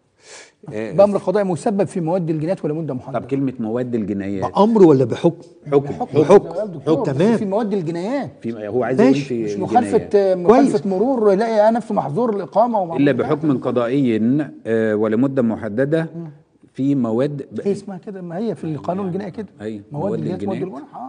إيه بامر قضائي مسبب في مواد الجنايات ولمده طب محدده كلمه مواد الجنايات بامر ولا بحكم حكم بحكم حكم تمام في مواد الجنايات في هو عايز يقول ماشي. في مش الجنايات. مخالفه مخالفه مرور يلاقي نفسه محظور الاقامه ومعمول الا له بحكم قضائي آه، ولمده محدده في مواد ب... هي اسمها كده ما هي في القانون الجنائي كده أيوة، مواد مواد الجنائيات مواد الجنائيات. الجنح اه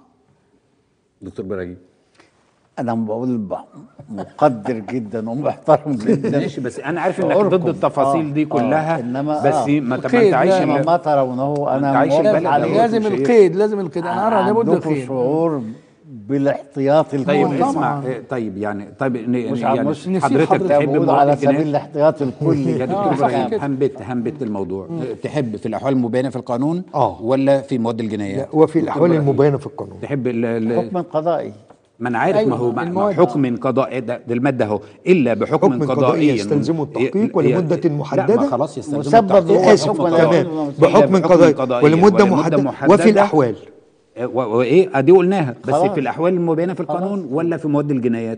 دكتور ابراهيم انا بقول ب- مقدر جدا ومحترم جدا ماشي بس انا عارف انك شعوركم. ضد التفاصيل دي آه، كلها آه، إنما بس آه. ما طب ما القيد انت عايش لا، ما ال- ما ترونه أنت انا عايش موافق البلد عليه أهو. لازم شيء. القيد لازم القيد انا ارى لابد عندكم القيد شعور بالاحتياط طيب الكلي طبعاً. اسمع إيه، طيب يعني طيب ن- مش يعني عم- مش نسيب حضرتك حضرتك تحب بقول مواد على سبيل الجنايات الاحتياط الكلي يا آه، دكتور صح ابراهيم كده. هنبت هنبت الموضوع تحب في الاحوال المبينه في القانون آه. ولا في مواد الجنايات لا وفي دكتور الاحوال إبراهيم، المبينه في القانون تحب ال- ال- حكم قضائي ما انا عارف أيوة، ما هو ما- ما المواد. حكم قضائي ده, ده الماده اهو الا بحكم حكم قضائي قضائي يستلزمه التحقيق ولمدة لا محددة ما خلاص يستلزمه مسبب التحقيق هو اسف حكم قضائي. قضائي. تمام إلا بحكم قضائي ولمده محدده وفي الاحوال آه، و- وايه ادي قلناها بس خلاص. في الاحوال المبينه في القانون ولا في مواد الجنايات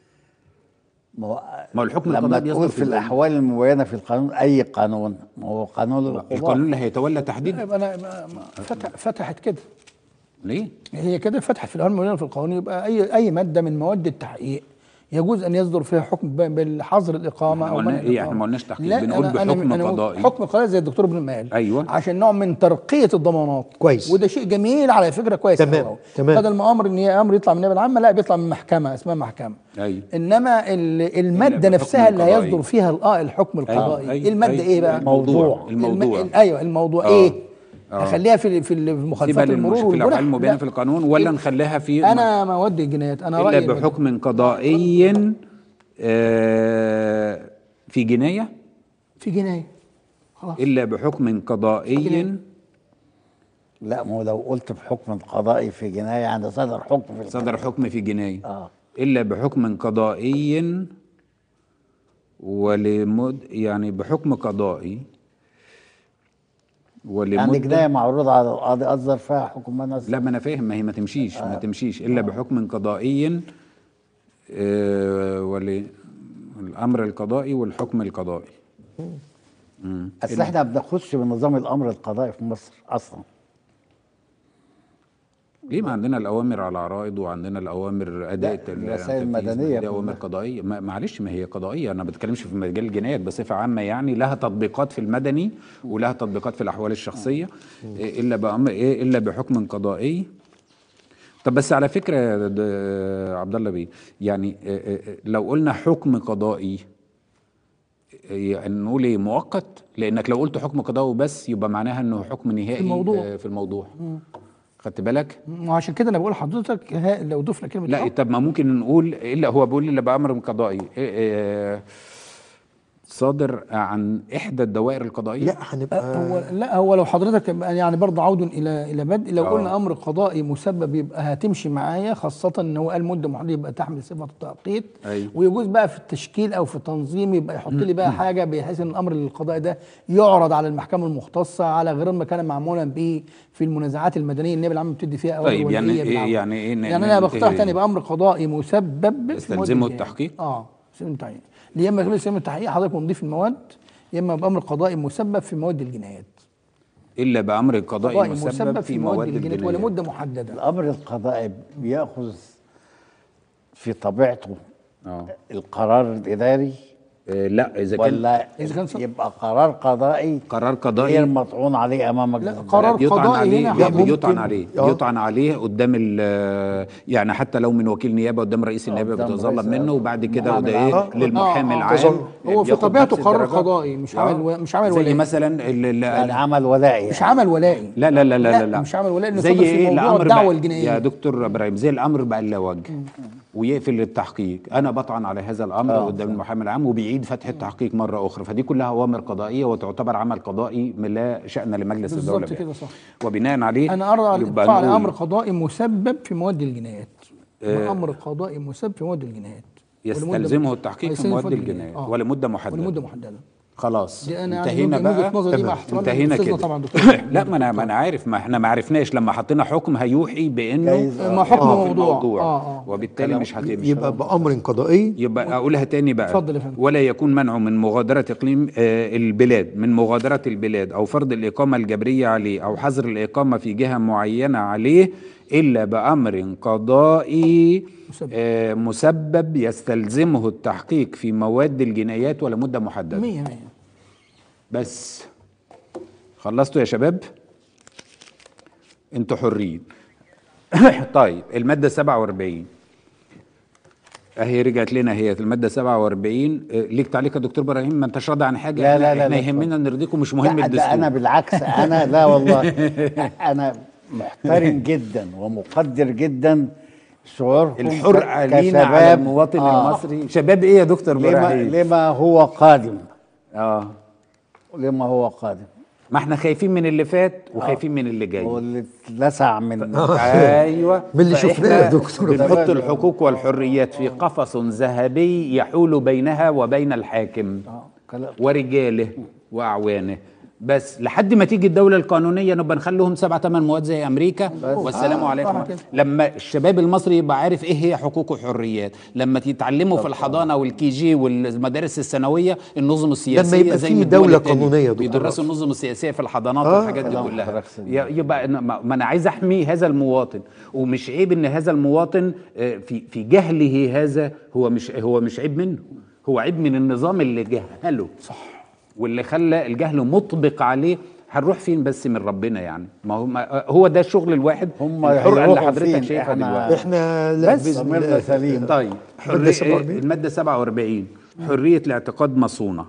ما هو ما هو الحكم لما القضائي بيصدر تقول في في البلد. الاحوال المبينه في القانون اي قانون ما هو قانون العقوبات القانون اللي هيتولى تحديد يبقى انا ما- ما- فتح فتحت كده ليه هي كده فتحت في القانون المبين في القانون يبقى اي اي ماده من مواد التحقيق يجوز ان يصدر فيها حكم ب- بالحظر الاقامه إحنا او قلنا منع إيه؟ الإقامة. إحنا ما قلناش تحقيق، لا، بنقول أنا- أنا- بحكم أنا قضائي. حكم قضائي زي الدكتور ابن المال أيوة. عشان نوع من ترقيه الضمانات كويس. وده شيء جميل على فكره كويس تمام، أوي. تمام. بدل ما امر ان هي امر يطلع من النيابه العامه لا بيطلع من محكمه اسمها محكمه أيوة. انما ال- الماده بحكم نفسها اللي القضائي. هيصدر فيها ال- اه الحكم القضائي أيوة، ايه الماده أيوة. ايه بقى الموضوع الم- الموضوع ال- ايوه الموضوع آه. ايه آه. اخليها في في سيبها مخالفات المرور للمش- في والجنح الافعال المبينه لا. في القانون ولا نخليها في انا مواد الجنايات انا الا رايي بحكم قضائي آه، في جنايه في جنايه خلاص الا بحكم قضائي لا ما هو لو قلت بحكم قضائي في جنايه يعني صدر حكم في صدر حكم في جنايه اه الا بحكم قضائي ولمد يعني بحكم قضائي ولمده يعني جنايه معروضه على القاضي اصدر فيها حكم منع لا ما انا فاهم ما هي ما تمشيش ما تمشيش الا بحكم قضائي آه وللامر القضائي والحكم القضائي مم. اصل احنا ما بناخدش بنظام الامر القضائي في مصر اصلا ليه ما عندنا الاوامر على العرائض وعندنا الاوامر اداء لا، ال- الوسائل التنفيذ، المدنية دي اوامر كلها. قضائيه ما- معلش ما هي قضائيه انا ما بتكلمش في مجال الجنايات بصفه عامه يعني لها تطبيقات في المدني ولها تطبيقات في الاحوال الشخصيه إيه الا بأمر ايه الا بحكم قضائي طب بس على فكره يا د- عبد الله بيه يعني إيه إيه إيه لو قلنا حكم قضائي يعني نقول ايه مؤقت لانك لو قلت حكم قضائي بس يبقى معناها انه حكم نهائي الموضوع. آه، في الموضوع خدت بالك وعشان كده انا بقول لحضرتك ها- لو ضفنا كلمه لا حكم طب ما ممكن نقول الا هو بيقول الا بامر قضائي إيه إيه صادر عن احدى الدوائر القضائيه لا هنبقى هو لا هو لو حضرتك يعني برضه عود الى الى بدء لو آه. قلنا امر قضائي مسبب يبقى هتمشي معايا خاصه ان هو قال مده محدده يبقى تحمل صفه التوقيت أيوة. ويجوز بقى في التشكيل او في التنظيم يبقى يحط لي بقى حاجه بحيث ان الامر القضائي ده يعرض على المحكمه المختصه على غير ما كان معمولا به في المنازعات المدنيه النيابه العامه بتدي فيها اوامر طيب، يعني ولية إيه- بالعودة. يعني إيه ن- يعني انا ن- بقترح إيه؟ تاني بامر قضائي مسبب في يستلزمه مودة الجناية. التحقيق؟ اه يستلزمه التحقيق يا اما يستلزم التحقيق حضرتك ونضيف المواد يا اما بامر قضائي مسبب في مواد الجنايات الا بامر قضائي قضائي مسبب في مواد الجنايات الامر ولمده محدده القضائي بياخذ في طبيعته اه القرار الاداري إيه، لا اذا كان ولا إذا كان ص- يبقى قرار قضائي قرار غير قضائي مطعون عليه امام لا، مجلس قرار الدولة. يطعن قضائي عليه هنا بي- ممكن- بيطعن عليه آه. بيطعن عليه قدام ال يعني حتى لو من وكيل نيابه قدام رئيس النيابه قدام بتتظلم رئيس منه وبعد كده محامي وده ايه العام. للمحامي آه، آه، العام تظلم. هو في بياخد طبيعته نفس قرار الدرجات. قضائي مش آه. عمل و- مش عمل زي ولائي مثلا ال- ال- يعني عمل ولائي مش يعني. عمل ولائي لا لا لا لا لا، لا, لا. مش عمل ولاء، إنه زي صدر في ايه موضوع الامر الدعوة بقى- الجنائية. يا دكتور ابراهيم زي الامر بقى لا وجه ويقفل التحقيق انا بطعن على هذا الامر آه، قدام المحامي العام وبيعيد فتح التحقيق مره اخرى فدي كلها اوامر قضائيه وتعتبر عمل قضائي لا شان لمجلس الدوله بالظبط بها. كده صح. وبامر عليه انا ارى يبقى الابقاء على نقول امر قضائي مسبب في مواد الجنايات آه. امر قضائي مسبب في مواد الجنايات يستلزمه ولمدة- التحقيق في يستلزم مواد مواد الجنايات آه. ولمده محدده ولمده محدده خلاص دي أنا يعني انتهينا من بقى وجهة نظري دي مع تمام. احترامي انتهينا لأستاذنا كده طبعا دكتور. لا ما انا ما انا عارف ما احنا ما عرفناش لما حطينا حكم هيوحي بانه جايز، ما حكم آه، في موضوع. الموضوع آه، آه. وبالتالي مش هتمشي يبقى بامر قضائي يبقى اقولها تاني بقى اتفضل يا فندم. ولا يكون منعه من مغادره اقليم آه البلاد من مغادره البلاد او فرض الاقامه الجبريه عليه او حظر الاقامه في جهه معينه عليه الا بامر قضائي مسبب. آه مسبب يستلزمه التحقيق في مواد الجنايات ولمده محدده 100 100 بس خلصتوا يا شباب انتوا حرين طيب المادة 47 اهي رجعت لنا هي المادة 47 آه، ليك تعليق يا دكتور ابراهيم ما انتش راضي عن حاجة لا، احنا, لا، لا، احنا لا، يهمنا نرضيكم مش مهم لا الدستور ده انا بالعكس انا لا والله انا محترم جدا ومقدر جدا شعوركم الحرقة ك- لينا على كشباب. المواطن آه. المصري شباب ايه يا دكتور لما, ابراهيم لما هو قادم اه لما هو قادم ما احنا خايفين من اللي فات وخايفين من اللي جاي واللي اتلسع من ايوه من اللي فإحنا شفناه يا دكتور. بنحط الحقوق والحريات في قفص ذهبي يحول بينها وبين الحاكم آه، كلام. ورجاله واعوانه بس لحد ما تيجي الدولة القانونية نبقى نخليهم سبع ثمان مواد زي أمريكا والسلام آه، عليكم صح كده. لما الشباب المصري يبقى عارف إيه هي حقوق وحريات لما يتعلموا في الحضانة والكي جي والمدارس الثانوية النظم السياسية يبقى زي في ما الدول دولة التانية قانونية يا دكتور بيدرسوا رأفت. النظم السياسية في الحضانات آه، والحاجات دي كلام كلها حضرتك سليم. ي- يبقى أنا- ما ما أنا عايز أحمي هذا المواطن ومش عيب إن هذا المواطن آه، في في جهله هذا هو مش هو مش عيب منه هو عيب من النظام اللي جهله صح واللي خلى الجهل مطبق عليه هنروح فين بس من ربنا يعني ما هو ما هو ده الشغل الواحد هم الحرقه اللي هيروحوا حضرتك فين؟ شايفها إحنا- دلوقتي احنا لا بس بإذن ضميرنا الله. سليم. طيب المادة حرية 47. المادة 47 حرية الاعتقاد مصونة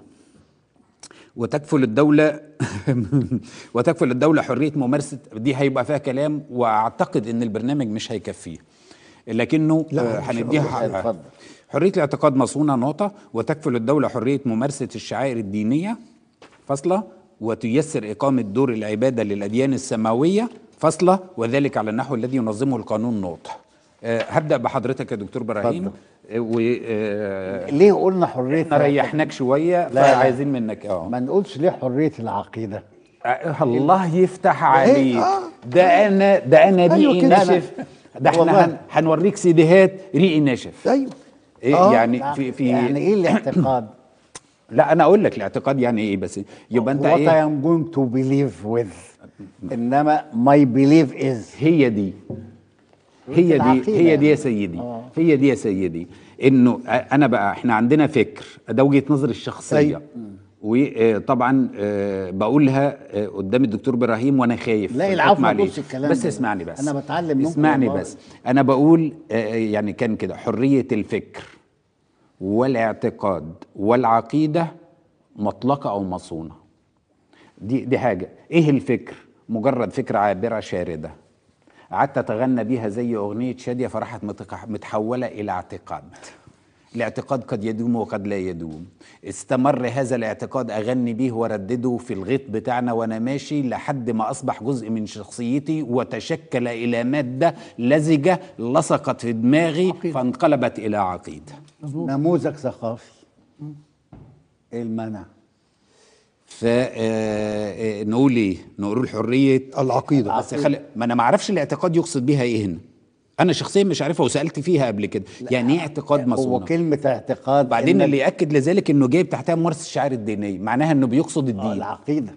وتكفل الدولة وتكفل الدولة حرية ممارسة دي هيبقى فيها كلام واعتقد ان البرنامج مش هيكفيه لكنه لا، آه، إن شاء هنديها الله. حقها اتفضل. حرية الاعتقاد مصونة نقطة وتكفل الدولة حرية ممارسة الشعائر الدينية فاصلة وتيسر إقامة دور العبادة للأديان السماوية فاصلة وذلك على النحو الذي ينظمه القانون نقطة آه، هبدأ بحضرتك يا دكتور إبراهيم اتفضل. آه، و آه، ليه قلنا حريه احنا ريحناك شوية لا، لا. فعايزين منك اه ما نقولش ليه حريه العقيده آه، الله يفتح عليك آه. ده انا ده انا أيوة ريقي كده. ناشف ده احنا والله. هن- هنوريك سيديهات ريقي ناشف ايوه إيه آه. يعني في في يعني ايه الاعتقاد لا انا اقول لك الاعتقاد يعني ايه بس يبقى انت what I ايه am going to believe with انما my belief is هي دي هي دي العقيدة هي دي يا يعني. سيدي هي دي يا سيدي انه انا بقى احنا عندنا فكر ده وجهه نظري الشخصيه أيوة. وطبعا بقولها آه، قدام الدكتور ابراهيم وانا خايف لا، في العفو، الحكم ما عليه. تقولش الكلام بس ده. اسمعني بس أنا بتعلم منكم اسمعني والله. بس انا بقول آه، يعني كان كده حريه الفكر والاعتقاد والعقيده مطلقه او مصونه دي دي حاجه ايه الفكر مجرد فكره عابره شارده قعدت اتغنى بيها زي اغنيه شاديه فراحت متق- متحوله الى اعتقاد الاعتقاد قد يدوم وقد لا يدوم استمر هذا الاعتقاد اغني بيه واردده في الغيط بتاعنا وانا ماشي لحد ما اصبح جزء من شخصيتي وتشكل الى ماده لزجه لصقت في دماغي عقيدة. فانقلبت الى عقيده مظبوط نموذج ثقافي ايه المنع فنقول ايه نقول حريه العقيده بس خلي ما انا ما اعرفش الاعتقاد يقصد بيها ايه هنا انا شخصيا مش عارفها وسالت فيها قبل كده يعني ايه اعتقاد هو مصونه كلمه اعتقاد بعدين إن اللي ياكد لذلك انه جايب تحتها ممارسه الشعائر الدينيه معناها انه بيقصد آه، الدين العقيده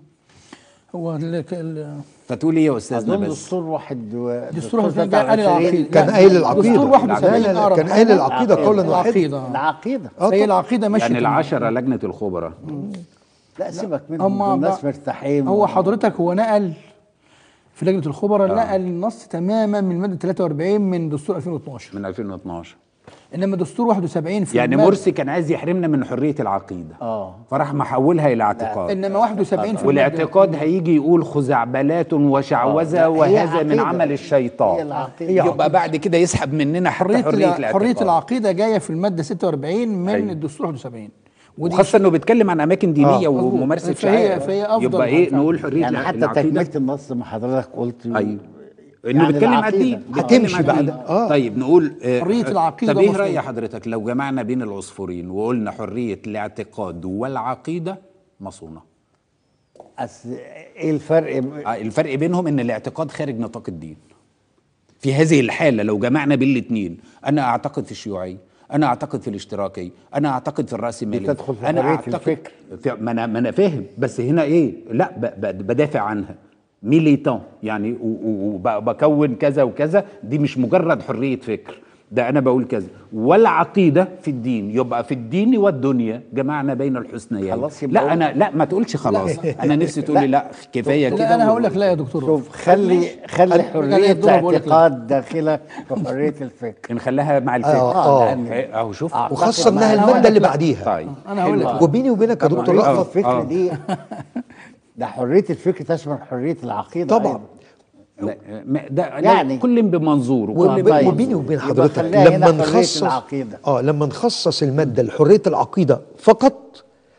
هو ال- ال- فتقول ايه يا استاذنا اظن بس دستور واحد و... دستور واحد قال العقيده كان لا، قايل العقيده دستور واحد لا، وسبعين لا، لا، أقرب كان قايل حاجة. العقيده قولا واحدا العقيده العقيده آه، هي طبعا. العقيده مشت يعني الم- العشرة لجنة الخبراء لا سيبك منهم أما دول ناس بقى- مرتاحين هو حضرتك هو نقل في لجنه الخبراء آه. نقل النص تماما من ماده 43 من دستور 2012 من 2012 انما دستور 71 في يعني المادة- مرسي كان عايز يحرمنا من حرية العقيدة اه فراح محولها إلى اعتقاد انما 71 في المادة- والاعتقاد هيجي يقول خزعبلات وشعوذة لا، هي وهذا من عقيدة. عمل هي الشيطان العقيدة. يبقى بعد كده يسحب مننا حتى حريه حرية الع- الاعتقاد حريه العقيده جايه في الماده 46 من أيوة. الدستور 71 ودي وخاصة انه بيتكلم عن اماكن دينية آه. وممارسة فهي- شعائر فهي أفضل يبقى ايه حاجة. نقول حرية يعني الع- حتى العقيدة تكمله النص ما حضرتك قلت ايوه انه يعني بيتكلم عن العقيدة. الدين آه. بيتكلم هتمشي عن بعد- الدين. آه. طيب نقول آه، حرية آه، العقيدة طب ايه مفروض. راي حضرتك لو جمعنا بين العصفورين وقلنا حريه الاعتقاد والعقيده مصونه أصل ايه الفرق ب- آه، الفرق بينهم ان الاعتقاد خارج نطاق الدين في هذه الحاله لو جمعنا بين الاثنين انا اعتقد في الشيوعيه انا اعتقد في الاشتراكي انا اعتقد في الراسماليه بتدخل في انا حرية اعتقد الفكر. في ما انا ما انا فاهم بس هنا ايه لا ب- ب- بدافع عنها ميليتان يعني وبكون كذا وكذا دي مش مجرد حريه فكر ده انا بقول كذا والعقيده في الدين يبقى في الدين والدنيا جمعنا بين الحسنيين خلاص يبقى لا انا لا ما تقولش خلاص انا نفسي تقولي لا كفايه كده لا انا هقول لك لا يا دكتور شوف خلي خلي أنا- أنا حريه الدور بقول لك لا. الاعتقاد داخلك في حريه الفكر نخليها مع الفكر آه، آه. لأن- اهو شوف أعتقد وخاصه انها أنا هقول الماده اللي لك لا. بعديها طيب انا هقول لك حلو. لا. وبيني وبينك يا دكتور حريه رأفت الفكر آه. دي ده حريه الفكر تشمل حريه العقيده طبعا أيضا. لا ما- ده يعني. يعني كل بمنظور وكل وب- طيب. وبيني وبين يبقى حضرتك خليها هنا لما حرية نخصص العقيدة. اه لما نخصص الماده لحريه العقيده فقط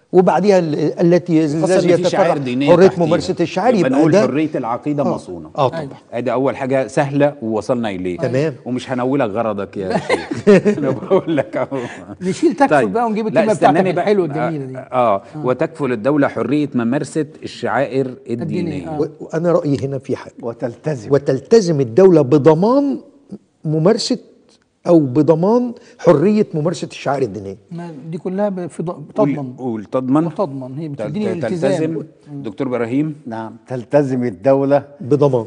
وبعديها ال- التي خاصة الذي إن في شعائر يتفرع دينية حريه تحتيها. ممارسه الشعائر يبقى يبقى نقول ده حرية العقيدة مصونة اه طبعا ادي اول حاجه سهله ووصلنا اليه تمام. ومش هنولك غرضك يا شيخ انا بقول لك اهو نشيل تكفل بقى ونجيب لا، الكلمة بتاعتك استناني بقى. الحلوة الجميلة دي. اه وتكفل الدوله حريه ممارسه الشعائر الدينية، الدينيه آه. و- وانا رايي هنا في حاجه وتلتزم وتلتزم الدوله بضمان ممارسه او بضمان حريه ممارسه الشعائر الدينيه ما دي كلها ب- في ض- قول- تضمن قول تضمن تضمن هي بتديني تل- الالتزام تلتزم دكتور ابراهيم نعم تلتزم الدولة بضمان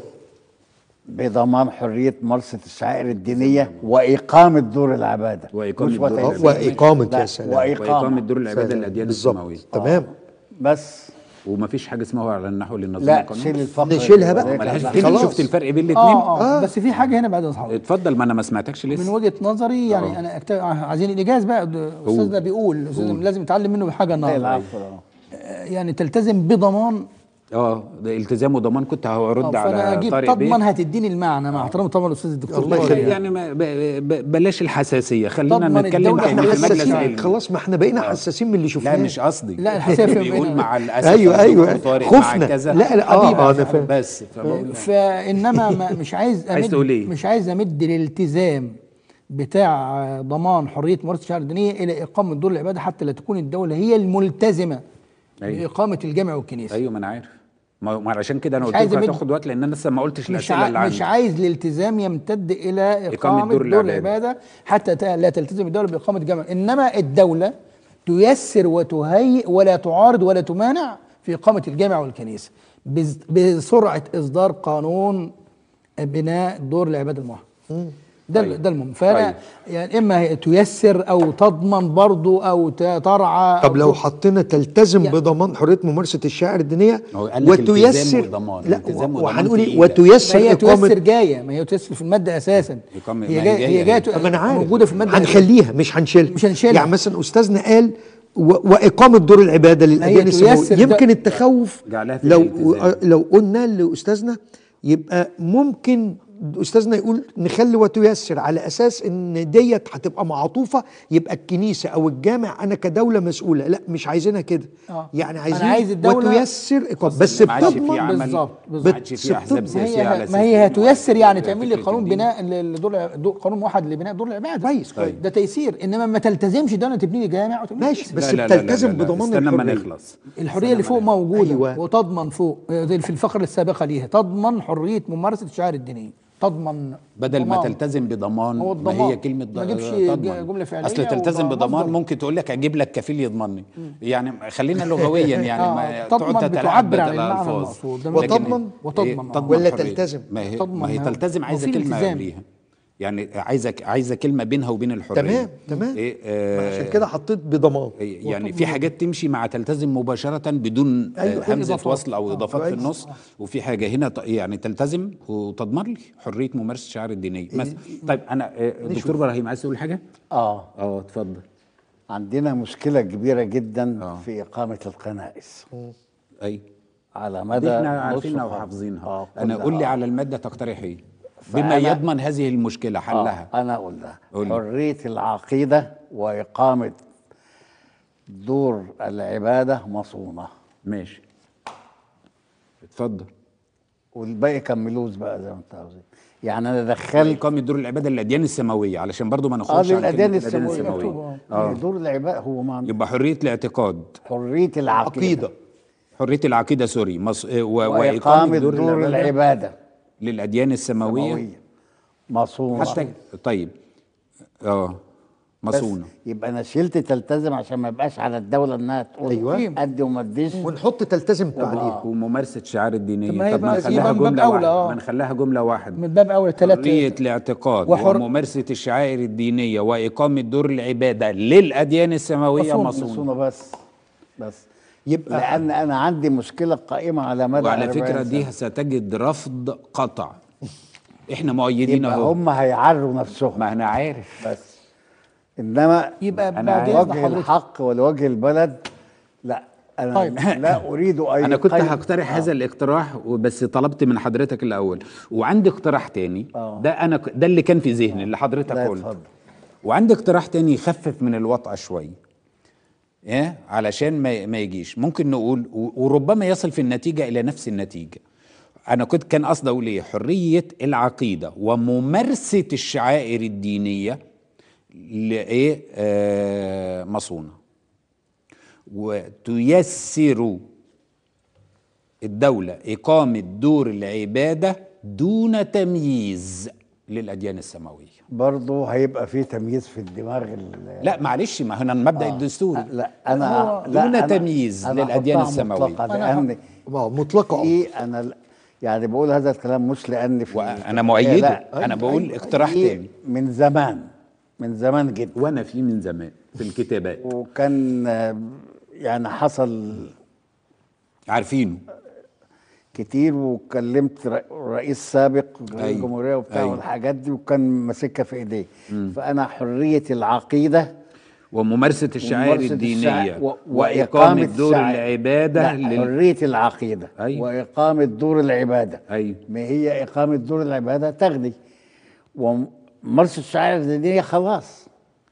بضمان حرية ممارسة الشعائر الدينية وإقامة دور العبادة وإقامة مش دور وتلتزم. العبادة. وإقامة لا، يا سلام. واقامه وإقامة دور العباده الاديان بالظبط السماويه تمام بس ومفيش حاجه اسمها على النحو للنظام لا القانوني شيل الفقر نشيلها بقى. ملهاش لا، فين خلاص. شفت الفرق بين الاثنين اه اه بس في حاجه هنا بعد اصحابي اتفضل ما انا ما سمعتكش من لسه وجهه نظري يعني انا أكت... عايزين الاجاز بقى ده استاذنا بيقول استاذنا لازم يتعلم منه بحاجه لا، النهارده العفو آه. آه، يعني تلتزم بضمان اه ده التزام وضمان كنت هرد آه، فانا على اجيب طارق بيه تضمن هتديني المعنى مع احترامي طبعا الاستاذ الدكتور الله طارق يخليك. يعني. يعني ما ب- ب- بلاش الحساسيه خلينا تضمن نتكلم الدولة في إحنا مجلس حساسين علمي خلاص ما احنا بقينا حساسين من اللي شفناه لا مش قصدي لا، الحساسية في- بيقول مع الاسف أيوة، يا أيوة. دكتور طارق مع خفنا. كذا لا، لا، آه، حبيبي، آه، أنا فاهم. بس فبقول فانما ما مش عايز عايز امد تقول إيه؟ مش عايز امد الالتزام بتاع ضمان حريه ممارسه الشعائر الدينيه الى اقامه دور العباده حتى لا تكون الدوله هي الملتزمه أيوة. باقامه الجامع والكنيسه ايوه ما انا عارف ما ما علشان كده انا مش قلت عايز لك أمد- هتاخد وقت لان انا لسه ما قلتش مش الاسئله اللي عاي... عندي مش عايز الالتزام يمتد الى اقامه, دور دور, العبادة. العباده حتى ت- لا تلتزم الدوله باقامه جامع انما الدوله تيسر وتهيئ ولا تعارض ولا تمانع في اقامه الجامع والكنيسه بز- بسرعه اصدار قانون بناء دور العباده الموحد ده طيب. ده المهم فانا طيب. يعني اما هي تيسر او تضمن برضو او ت- ترعى طب أو لو ت- حطينا تلتزم يعني- بضمان حريه ممارسه الشعائر الدينيه هو قال لك التزام وتيسر وضمان. لا التزام وضمان وهنقول ايه تقيلة. ما وتيسر هي تيسر اقامه جايه ما هي تيسر في الماده اساسا إقامة- ما هي هي جايه جاية هي جايه هي. طب انا عارف موجوده في الماده هنخليها مش هنشيلها مش هنشيلها. يعني مثلا استاذنا قال و- واقامه دور العباده للاديان تيسر السماويه ده- يمكن التخوف جعلها في لو الالتزام. لو قلنا لاستاذنا يبقى ممكن استاذنا يقول نخلي وتيسر على اساس ان ديت هتبقى معطوفه يبقى الكنيسه او الجامع انا كدوله مسؤوله لا مش عايزينها كده آه. يعني أنا عايزين عايز الدولة- وتيسر إقامة. بس ما عادش في بتضمن عمل بالظبط، بالظبط. ما عادش في احزاب بس ما سياسيه على هي أساس ما هي إنه هتيسر يعني فكرة تعمل لي قانون الدين. بناء لدور دور- قانون موحد لبناء دور العباده كويس، كويس. ده تيسير انما ما تلتزمش ده انا تبني لي جامع وتبني لي ماشي كنيسة. بس لا لا لا لا بتلتزم لا لا. بضمان استنى ما الحرية. نخلص الحريه اللي فوق موجوده أيوة. أيوة. وتضمن فوق آه، زي في الفقره السابقه ليها تضمن حريه ممارسه الشعائر الدينيه تضمن بدل ما ضمان. تلتزم بضمان هو ما الضمان. هي كلمه ما اجيبش تضمن. جملة فعلية اصل تلتزم وضمان بضمان أفضل. ممكن تقول لك اجيب لك كفيل يضمني يعني خلينا لغويا يعني آه، ما تضمن تقعد تتلاعب بتعبر عن بالألفاظ. المعنى المقصود. ده لكن وتضمن- إيه؟ وتضمن، آه. تضمن ولا حرية. تلتزم. ما هي تضمن، ما هي ما- تلتزم عايزه وفي كلمه التزام. قبليها يعني عايزه عايزه كلمه بينها وبين الحريه تمام تمام إيه آه عشان كده حطيت بضمان يعني في حاجات تمشي مع تلتزم مباشرة بدون أيوة، أيوة همزة إضافات. وصل أو إضافات في كويس. النص وفي حاجة هنا ت- يعني تلتزم وتضمن لي حرية ممارسة الشعائر الدينية مثلا طيب أنا آه، دكتور إبراهيم عايز تقول حاجة؟ اه أه اتفضل عندنا مشكلة كبيرة جدا آه. في إقامة الكنائس أي على دي مدى احنا نصف عارفينها قرن. وحافظينها آه أنا كلها. قول لي على المادة تقترح إيه؟ بما فأنا- يضمن هذه المشكلة حلها آه أنا أقول لها قول لي. حرية العقيدة وإقامة دور العبادة مصونة ماشي اتفضل والباقي كملوز بقى زي ما انت عاوزين يعني أنا دخلت إقامة دور العبادة للأديان السماوية علشان برضو ما اه نخرجش عن للأديان كلمة السماوية آه. دور العبادة هو ما يبقى حرية الاعتقاد حرية العقيدة عقيده حرية العقيدة سوري مص... آه، و... وإقامة دور العبادة للأديان السماوية سماوية مصونة حتى طيب اه بس مصونة يبقى أنا شلت تلتزم عشان ما يبقاش على الدولة إنها تقول أيوة. أدي وما أديش ونحط تلتزم بعديها وممارسة شعار طب ما الدينية هي طب ما بقى- نخليها يبقى من باب جملة أولى، واحدة آه. ما نخليها جملة واحدة من باب اولى ثلاثه حرية الاعتقاد وحر- وممارسة الشعائر الدينية وإقامة دور العبادة للأديان السماوية مصونة. مصونة مصونة بس بس يبقى لأن أنا عندي مشكلة قائمة على مدى وعلى 40 فكرة سنة. دي ستجد رفض قطع احنا مؤيدين يبقى اهو هم هيعروا نفسهم ما انا عارف بس انما يبقى أنا بعد عايز إذن وجه حضرتك الحق ولوجه البلد لا انا طيب. لا اريد اي انا كنت قيد. هقترح هذا الاقتراح وبس طلبت من حضرتك الاول وعندي اقتراح تاني آه. ده انا ك- ده اللي كان في ذهني اللي حضرتك لا، قلته اتفضل. وعندي اقتراح تاني يخفف من الوطأة شويه إيه؟ علشان ما ما يجيش ممكن نقول و- وربما يصل في النتيجه الى نفس النتيجه انا كنت كان قصدي اقول ايه حريه العقيده وممارسه الشعائر الدينيه لايه آه مصونه وتيسر الدولة إقامة دور العبادة دون تمييز للأديان السماوية برضه هيبقى في تمييز في الدماغ ال- لا معلش ما هنا المبدأ الدستوري لا انا هو لا دون أنا تمييز أنا للأديان أحطها السماوية. مطلقة أنا لان آه، مطلقه في انا ل- يعني بقول هذا الكلام مش لان في وأنا مؤيده لا، أنا بقول أيوة، اقتراح في تاني من زمان من زمان جدا وأنا فيه من زمان في الكتابات وكان آه، يعني حصل عارفينه كتير وكلمت ر- رئيس سابق أيوة. الجمهوريه وبتاع أيوة. والحاجات دي وكان ماسكها في ايديه فانا حريه العقيده وممارسة الشعائر وممارسة الدينية الشع- و- وإقامة دور الشعائر. العبادة لا لل... حريه العقيده أيوة. واقامه دور العباده أيوة. ما هي اقامه دور العباده تغني وممارسه الشعائر الدينيه خلاص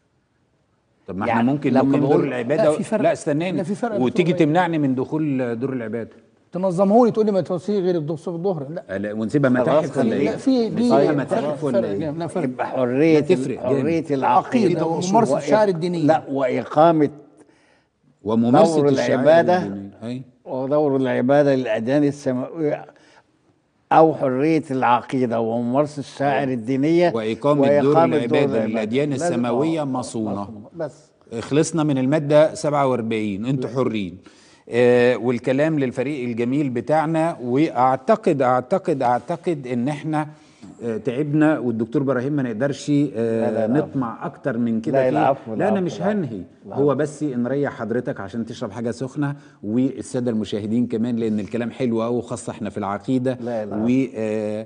طب ما يعني احنا ممكن لما نقيم دور بقول- العبادة لا، في فرق. لا استناني لا، في فرق يا وتيجي دكتور تمنعني من دخول دور العبادة تنظمه لي تقول لي ما توصيه غير الظهر الظهر لا لا، ونسيبها متاحف ولا خلينا- ايه؟ لا في دي نسيبها فرق- متاحف ولا فرق- ايه؟ لا فرق يبقى حريه لا، تفرق جامد. حريه العقيده عقيدة وممارسة وإق- الشعائر الدينية. لا واقامه وممارسة دور الشعائر العبادة الدينية. أي. ودور العبادة للأديان السماوية أو حرية العقيدة وممارسة الشعائر الدينية وإقامة دور العبادة للأديان لازم- السماوية آه، مصونة. بس خلصنا من المادة 47 انتوا حرين آه والكلام للفريق الجميل بتاعنا واعتقد اعتقد اعتقد ان احنا آه تعبنا والدكتور ابراهيم ما نقدرش آه لا، لا، لا. نطمع اكتر من كده لا، فيه. العفو، لا انا العفو، مش العفو. هنهي هو بس نريح حضرتك عشان تشرب حاجه سخنه والساده المشاهدين كمان لان الكلام حلو قوي وخاصه احنا في العقيده لا، العفو. و آه،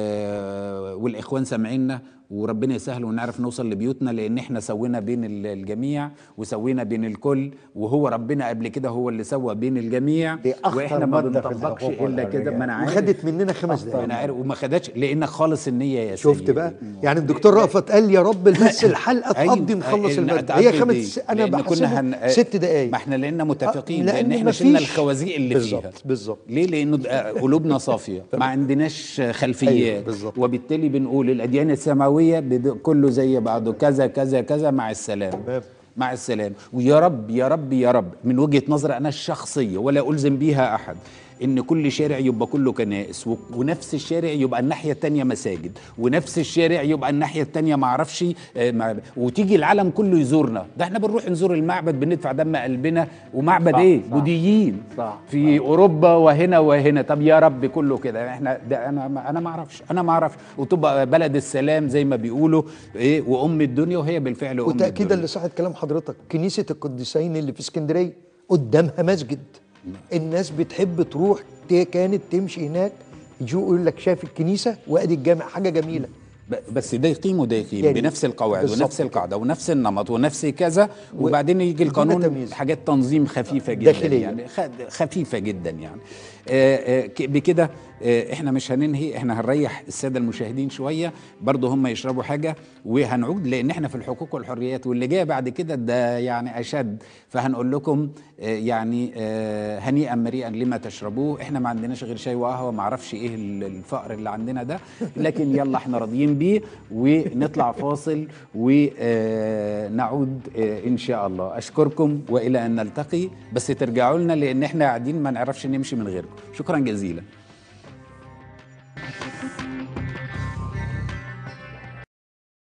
آه، والاخوان سامعيننا وربنا يسهل ونعرف نوصل لبيوتنا لان احنا سوينا بين ال- الجميع وسوينا بين الكل وهو ربنا قبل كده هو اللي سوى بين الجميع دي أخطر واحنا ما مادة في بنطبقش الحقوق الا كده والحريات. ما انا عارف وخدت مننا خمس دقايق انا عارف وما خدتش لانك خالص النيه يا شفت سيدي. بقى يعني الدكتور رأفت قال يا رب بس الحلقه أيوة، تقضي نخلص إن الماده أتعدي هي دي. خمس انا لأن بحسبها هن- ست دقايق ما احنا لان متفقين لأن لان احنا مفيش- شلنا الخوازيق اللي بالظبط، فيها بالظبط. ليه لانه د- آه، قلوبنا صافيه ما عندناش خلفيات أيوة، بالظبط. وبالتالي بنقول الاديان السماويه بد- كله زي بعضه كذا كذا كذا مع السلام تمام. مع السلام ويا رب يا رب يا رب من وجهه نظري انا الشخصيه ولا الزم بيها احد ان كل شارع يبقى كله كنائس و- ونفس الشارع يبقى الناحيه التانية مساجد ونفس الشارع يبقى الناحيه التانية ما اعرفش آه، مع- وتيجي العالم كله يزورنا ده احنا بنروح نزور المعبد بندفع دم قلبنا ومعبد صح، ايه صح. بوديين صح، في اوروبا وهنا وهنا طب يا رب كله كده احنا ده انا ما انا ما اعرفش انا ما اعرفش وتبقى بلد السلام زي ما بيقولوا ايه وام الدنيا وهي بالفعل ام وتاكيدا الدنيا لصحه كلام حضرتك كنيسه القديسين اللي في اسكندريه قدامها مسجد الناس بتحب تروح ت- كانت تمشي هناك يجوا يقول لك شايف الكنيسه وادي الجامع حاجه جميله ب- بس ده يقيم وده يقيم يعني بنفس القواعد بالظبط ونفس كده. القاعده ونفس النمط ونفس كذا وبعدين يجي بدون القانون تمييز. حاجات تنظيم خفيفه جدا داخلية. يعني خ- خفيفه جدا يعني آه، آه، ك- بكده آه، احنا مش هننهي احنا هنريح الساده المشاهدين شويه برضه هم يشربوا حاجه وهنعود لان احنا في الحقوق والحريات واللي جاي بعد كده ده يعني اشد فهنقول لكم آه، يعني آه، هنيئا مريئا لما تشربوه احنا ما عندناش غير شاي وقهوه ما اعرفش ايه ال- الفقر اللي عندنا ده لكن يلا احنا راضيين بيه ونطلع فاصل ونعود ان شاء الله اشكركم والى ان نلتقي بس ترجعوا لنا لان احنا قاعدين ما نعرفش نمشي من غيركم شكرا جزيلا